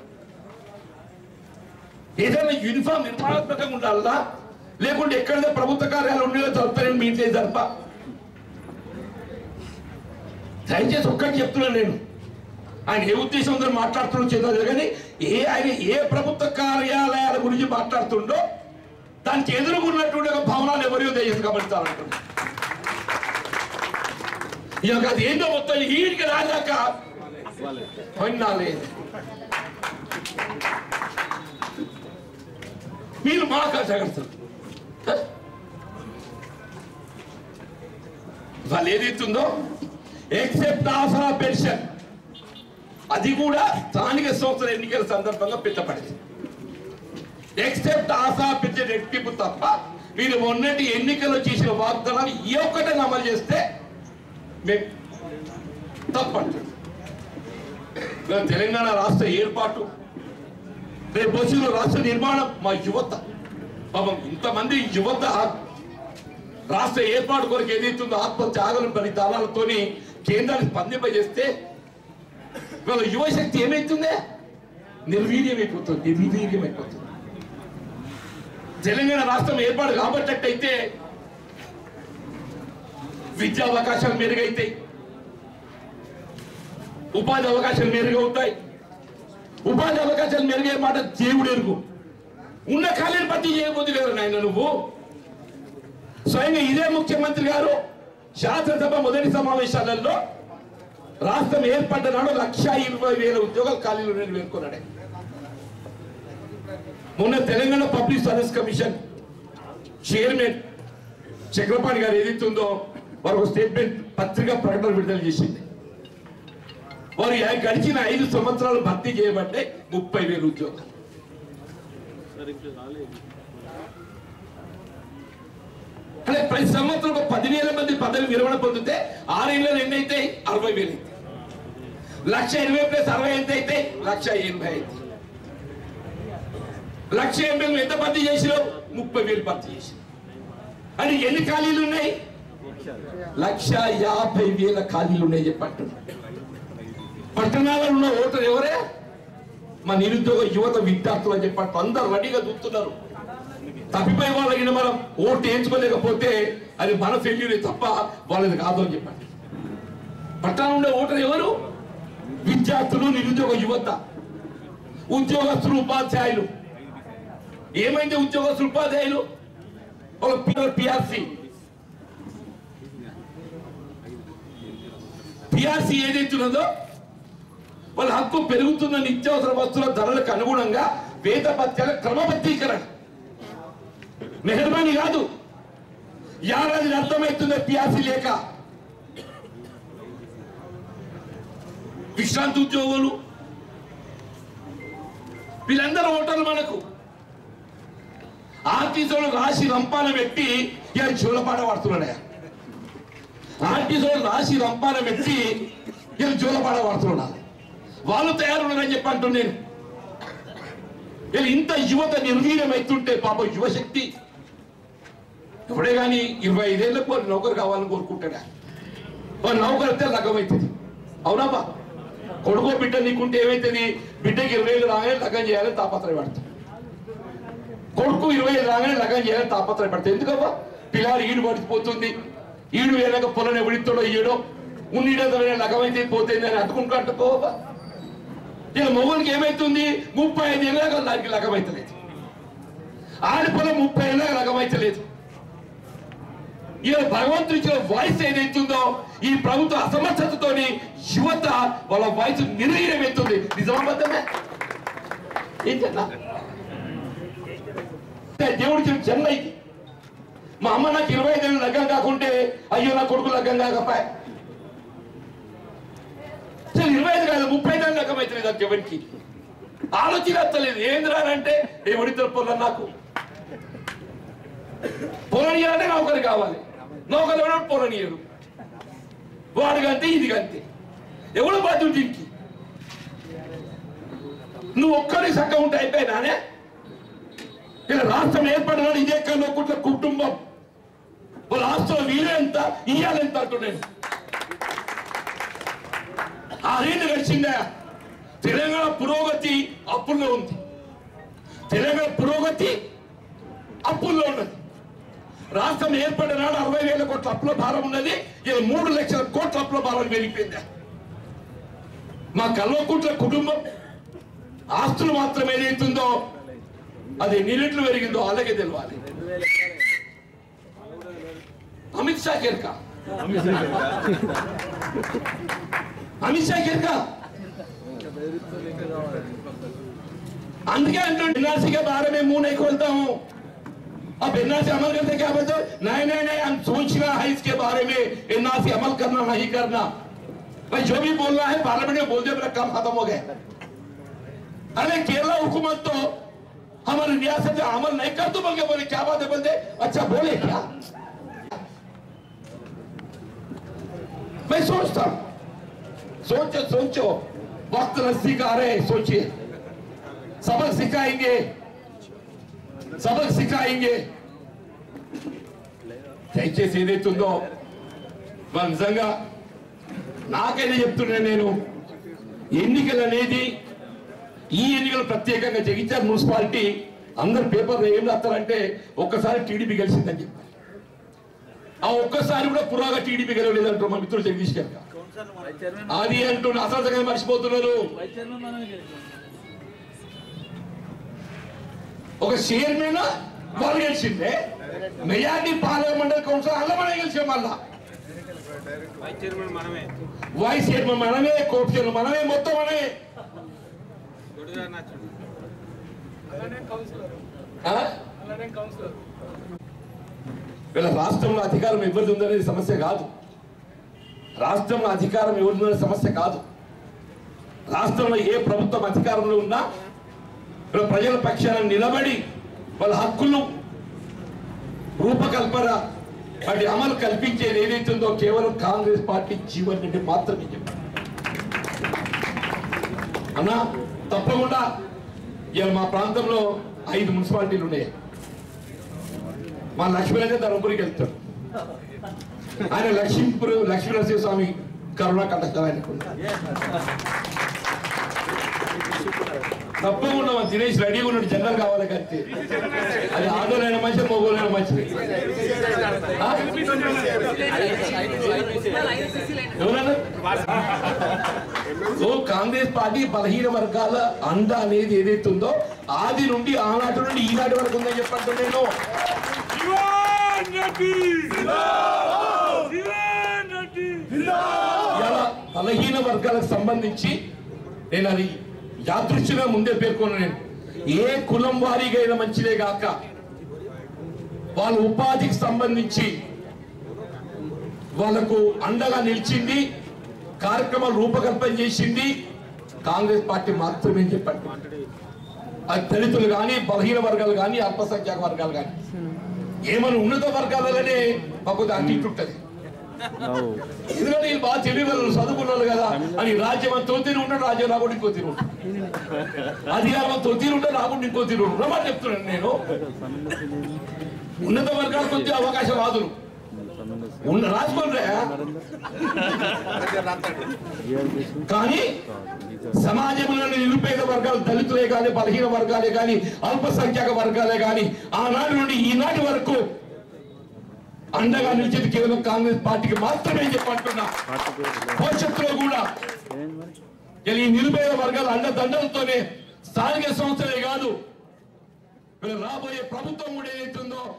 ఏదైనా యూనిఫామ్ నిర్మాణాత్మకంగా ఉండాలా లేకుంటే ఎక్కడైతే ప్రభుత్వ కార్యాలయాలు ఉండేదో జరుపుతారని మీ ఇంట్లో జరప దయచేసి ఒక్కటి చెప్తున్నాను నేను ఆయన ఏ ఉద్దేశంతో మాట్లాడుతున్నా చేద్దాం కానీ ఏ ఆయన ఏ ప్రభుత్వ కార్యాలయాల గురించి మాట్లాడుతుండో దానికి ఎదురుగున్నటువంటి ఒక భవనాలు ఎవరియో దయచేసి గమనించాలంటున్నా ఇక అది ఏందో మొత్తం ఈడికి రాజాక పన్నాలేదు మీరు మాకు జాగ్రత్తలు వాళ్ళు ఏదైతుందో ఎక్సెప్ట్ ఆసరా పెన్షన్ అది కూడా స్థానిక సంస్థల ఎన్నికల సందర్భంగా పెట్టబడింది ఎక్సెప్ట్ ఆసరా పెన్షన్ రెట్టింపు తప్ప మీరు మొన్నటి ఎన్నికల్లో చేసిన వాగ్దానాలు ఏ ఒక్కటైనా అమలు చేస్తే మేము తప్పంటారు మేము తెలంగాణ రాష్ట్ర ఏర్పాటు రేపు వచ్చిన రాష్ట్ర నిర్మాణం మా యువత పాపం ఇంతమంది యువత రాష్ట్ర ఏర్పాటు కొరకు ఏదైతుందో ఆత్మ త్యాగం బలిదానాలతోని కేంద్రాన్ని స్పందింపజేస్తే వాళ్ళ యువశక్తి ఏమైతుందే నిర్వీర్యమైపోతుంది నిర్వీర్యమైపోతుంది తెలంగాణ రాష్ట్రం ఏర్పాటు కాబట్టయితే విద్యా అవకాశాలు మెరుగైతాయి ఉపాధి అవకాశాలు మెరుగవుతాయి ఉపాధి అవకాశాలు మెరుగే మాట దేవుడు ఎరుగు ఉన్న ఖాళీని భర్తీ చేయబోతు కదా నాయన నువ్వు స్వయంగా ఇదే ముఖ్యమంత్రి గారు శాసనసభ మొదటి సమావేశాలలో రాష్ట్రం ఏర్పడ్డ నాడు లక్ష ఇరవై వేల ఉద్యోగాలు ఖాళీలు నేను పేర్కొన్నాడే మొన్న Telangana public service commission chairman Chakrapani garu ఏదైతుందో వారు ఒక స్టేట్మెంట్ పత్రికా ప్రకటన విడుదల చేసింది వారు యా- గడిచిన ఐదు సంవత్సరాలు భర్తీ చేయబట్టే ముప్పై వేలు ఉద్యోగాలు అంటే ప్రతి సంవత్సరం ఒక పదివేల మంది పదవి విరమణ పొందితే ఆరేళ్ళలో ఎన్ని అయితే అరవై వేలు అయితే లక్ష ఇరవై ప్లస్ అరవై ఎంత అయితే లక్ష ఎనభై అయితే లక్ష ఎనభై వేలు ఎంత భర్తీ చేసినావు ముప్పై వేలు భర్తీ చేసి అని ఎన్ని ఖాళీలు ఉన్నాయి లక్ష యాభై వేల ఖాళీలు ఉన్నాయి చెప్పంటున్నా పట్టణాలలో ఉన్న ఓటర్ ఎవరే మా నిరుద్యోగ యువత విద్యార్థులు అని చెప్పట్టు అందరు రెడీగా చూస్తున్నారు తప్పిపోయి వాళ్ళకి మనం ఓటు వేయించుకోలేకపోతే అది మన ఫెయిల్యూరే తప్ప వాళ్ళది కాదు అని చెప్పండి పట్టణంలో ఉండే ఓటర్ ఎవరు విద్యార్థులు నిరుద్యోగ యువత ఉద్యోగస్తులు ఉపాధ్యాయులు ఏమైంది ఉద్యోగస్తులు ఉపాధ్యాయులు ఒక పిఆర్సి పిఆర్సి ఏదైతే ఉన్నదో వాళ్ళ హక్కు పెరుగుతున్న నిత్యావసర వస్తువుల ధరలకు అనుగుణంగా వేత భత్యాల క్రమబద్ధీకరణ మెహర్బానీ కాదు యారాది అర్థమవుతుంది పిఆర్సీ లేక విశ్రాంతి ఉద్యోగులు వీళ్ళందరూ ఓటర్లు మనకు ఆర్టీసీలో రాసి రంపాన పెట్టి ఇలా జోలపాట పడుతున్నాడు ఆర్టీసీలో రాసి రంపాన పెట్టి ఇలా జోలపాట పడుతున్నాడు వాళ్ళు తయారున్నారని చెప్పి అంటున్నాను నేను ఇలా ఇంత యువత నిర్వీర్యం అవుతుంటే పాప యువశక్తి ఎప్పుడే కానీ ఇరవై ఐదేళ్ళకు వాడు నౌకరు కావాలని కోరుకుంటాడా వాడు నౌకరు వస్తే లగ్గం అవుతుంది అవునాపా కొడుకో బిడ్డ నీకుంటే ఏమైతుంది బిడ్డకి ఇరవై ఏళ్ళు రాగానే లగ్గం చేయాలని తాపత్రయపడతాం కొడుకు ఇరవై ఏళ్ళు రాగానే లగ్గం చేయాలని తాపత్రయపడతాం ఎందుకబ్బా పిల్లాడు ఈడు పడిపోతుంది ఈడు వేలాక పొలం ఎవడిస్తాడో ఈడో ఉన్నీడో లగ్గం అయితే పోతుంది అని అట్టుకుంటూ అంటుకోవా ఇక మొగుడికి ఏమైతుంది ముప్పై ఐదు ఏళ్ళగా దానికి లగమైతలేదు ఆడిపోలే ముప్పై ఏళ్ళగా లగమైతలేదు ఇక భగవంతుడి ఇచ్చిన వాయిస్ ఏదైతుందో ఈ ప్రభుత్వ అసమర్థతతోని యువత వాళ్ళ వాయిస్ నిర్వీర్యమవుతుంది నిజమబద్ధమే ఏంటన్నా దేవుడికి జన్మ ఇది మా అమ్మ నాకు ఇరవై ఐదు లగ్గం కాకుంటే అయ్యో నా కొడుకు లగ్గం కాకపోయా అసలు ఇరవై ఐదు కాదు ముప్పై ఐదు లగ్గం అవుతుంది నాకు ఎవరికి ఆలోచన వస్తలేదు ఏంద్రా అంటే ఎవరిద్దరు పొలం నాకు పొలనీయాలంటే నౌకరు కావాలి నౌకరు ఎవరు పొలనీయరు వాడు కంటే ఇది కంతే ఎవడు బాధ్యుడు దీనికి నువ్వు ఒక్కరి సక్క ఉంటే అయిపోయినానే ఇలా రాష్ట్రం ఏర్పడినాడు ఇదే కన్నా కుట్ల కుటుంబం వాళ్ళ రాష్ట్రం వీలెంత ఇయ్యాలెంత అంటున్నాను ఆరేళ్ళు గడిచిందా తెలంగాణ పురోగతి అప్పుల్లో ఉంది తెలంగాణ పురోగతి అప్పుల్లో ఉన్నది రాష్ట్రం ఏర్పడిన నాడు అరవై వేల కోట్ల అప్పుల భారం ఉన్నది ఇలా మూడు లక్షల కోట్ల అప్పుల భారం పెరిగిపోయిందా మా కల్వకుంట్ల కుటుంబం ఆస్తులు మాత్రం ఏదైతుందో అది ఎన్ని రెట్లు పెరిగిందో అలాగే తెలవాలి అమిత్ షా కేర్కా अमित शाह खेर का అందుకే అంటుంటే एनआरसी के बारे में मुंह नहीं खोलता हूं अब एनआरसी अमल करते क्या बोलते नहीं नहीं नहीं हम सोचना है इसके बारे में एनआरसी अमल करना नहीं करना भाई जो भी बोलना है पार्लियामेंट में बोल दिया मेरा काम खत्म हो गया अरे केरला हुकूमत तो हमारी रियासत में अमल नहीं कर दो बल्कि बोले क्या बात है बोलते अच्छा बोले क्या मैं सोचता हूं सोचो सोचो वक्त नजदीक आ रहे हैं सोचिए सबक सिखाएंगे सबक सिखाएंगे దయచేసి ఏదైతుందో మరి నిజంగా నాకైనా చెప్తున్నాను నేను ఎన్నికలు అనేది ఈ ఎన్నికలు ప్రత్యేకంగా జగిత్యాల మున్సిపాలిటీ అందరు పేపర్లో ఏం రాస్తారంటే ఒక్కసారి టీడీపీ గెలిచిందని చెప్పారు ఆ ఒక్కసారి కూడా పురాగా టీడీపీ గెలవలేదంటారు మా మిత్రుడు జగదీష్ గారు అది అంటున్న అసలు సంగతి మర్చిపోతున్నారు ఒక చైర్మన్ వాళ్ళు గెలిచిందే మెజార్టీ పార్లమెంటరీ కౌన్సిల్ అల్ల మనమే గెలిచాం మళ్ళా వైస్ చైర్మన్ మనమే కోర్టు చైర్మన్ మనమే మొత్తం మనమే ఆ? వీళ్ళ రాష్ట్రంలో అధికారం ఎవరిది ఉందనేది సమస్య కాదు రాష్ట్రంలో అధికారం ఎవరిది ఉందనే సమస్య కాదు రాష్ట్రంలో ఏ ప్రభుత్వం అధికారంలో ఉన్నా వీళ్ళ ప్రజల పక్షాన నిలబడి వాళ్ళ హక్కులు రూపకల్పన వాటి అమలు కల్పించేది ఏదైతుందో కేవలం కాంగ్రెస్ పార్టీ జీవన్ రెడ్డి మాత్రమే చెప్పారు అన్నా తప్పకుండా ఇవాళ మా ప్రాంతంలో ఐదు మున్సిపాలిటీలు ఉన్నాయి మా లక్ష్మీరాజే ధర్మపురికి వెళ్తాడు ఆయన లక్ష్మీపురం లక్ష్మీనరసింహ స్వామి కరుణా కటాక్షాలు ఆయనకు ఉన్నాయి. తప్పకుండా మా దినేష్ రెడీగా ఉన్నాడు జనరల్ కావాలి కత్తి అది ఆడోలైన మంచి మొగోలైన మంచిది ఆ? ఎవరన్నా సో కాంగ్రెస్ పార్టీ బలహీన వర్గాల అండ అనేది ఏదైతే ఉందో ఆది నుండి ఆనాటి నుండి ఈనాటి వరకు ఉందని చెప్పండి నేను ఇలా బలహీన వర్గాలకు సంబంధించి నేను అది యాదృచ్ఛిగా ముందే పేర్కొన్నాను నేను ఏ కులం వారీగా అయినా మంచిదే గాక వాళ్ళ ఉపాధికి సంబంధించి వాళ్ళకు అండగా నిలిచింది కార్యక్రమాలు రూపకల్పన చేసింది కాంగ్రెస్ పార్టీ మాత్రమే చెప్పండి అది దళితులు కానీ బలహీన వర్గాలు కానీ అల్పసంఖ్యాక వర్గాలు కానీ ఏమైనా ఉన్నత వర్గాలలోనే మాకు అటు ఇటు ఉంటుంది ఎందుకంటే వీళ్ళు బాగా తెలివి వాళ్ళు చదువుకున్నారు కదా అని రాజ్యం అంతా తీరు ఉంటాడు రాజ్యం రాకుండా ఇంకో తీరు ఉంటాడు అధికారం అంతా తీరు ఉంటాడు రాకుండా ఇంకో తీరు ఉంటాడు ఉన్నమాట చెప్తున్నాను నేను ఉన్నత వర్గాలకు వచ్చే అవకాశవాదులు ఉన్న రాసుకోండి కానీ సమాజంలోని నిరుపేద వర్గాలు దళితులే కానీ బలహీన వర్గాలే కానీ అల్పసంఖ్యాక వర్గాలే కానీ ఆనాటి నుండి ఈనాటి వరకు అండగా నిలిచేది కేవలం కాంగ్రెస్ పార్టీకి మాత్రమే చెప్పంటున్నా భవిష్యత్తులో కూడా ఇలా ఈ నిరుపేద వర్గాల అండదండలతోనే స్థానిక సంస్థలే కాదు వీళ్ళు రాబోయే ప్రభుత్వం కూడా ఏదైతుందో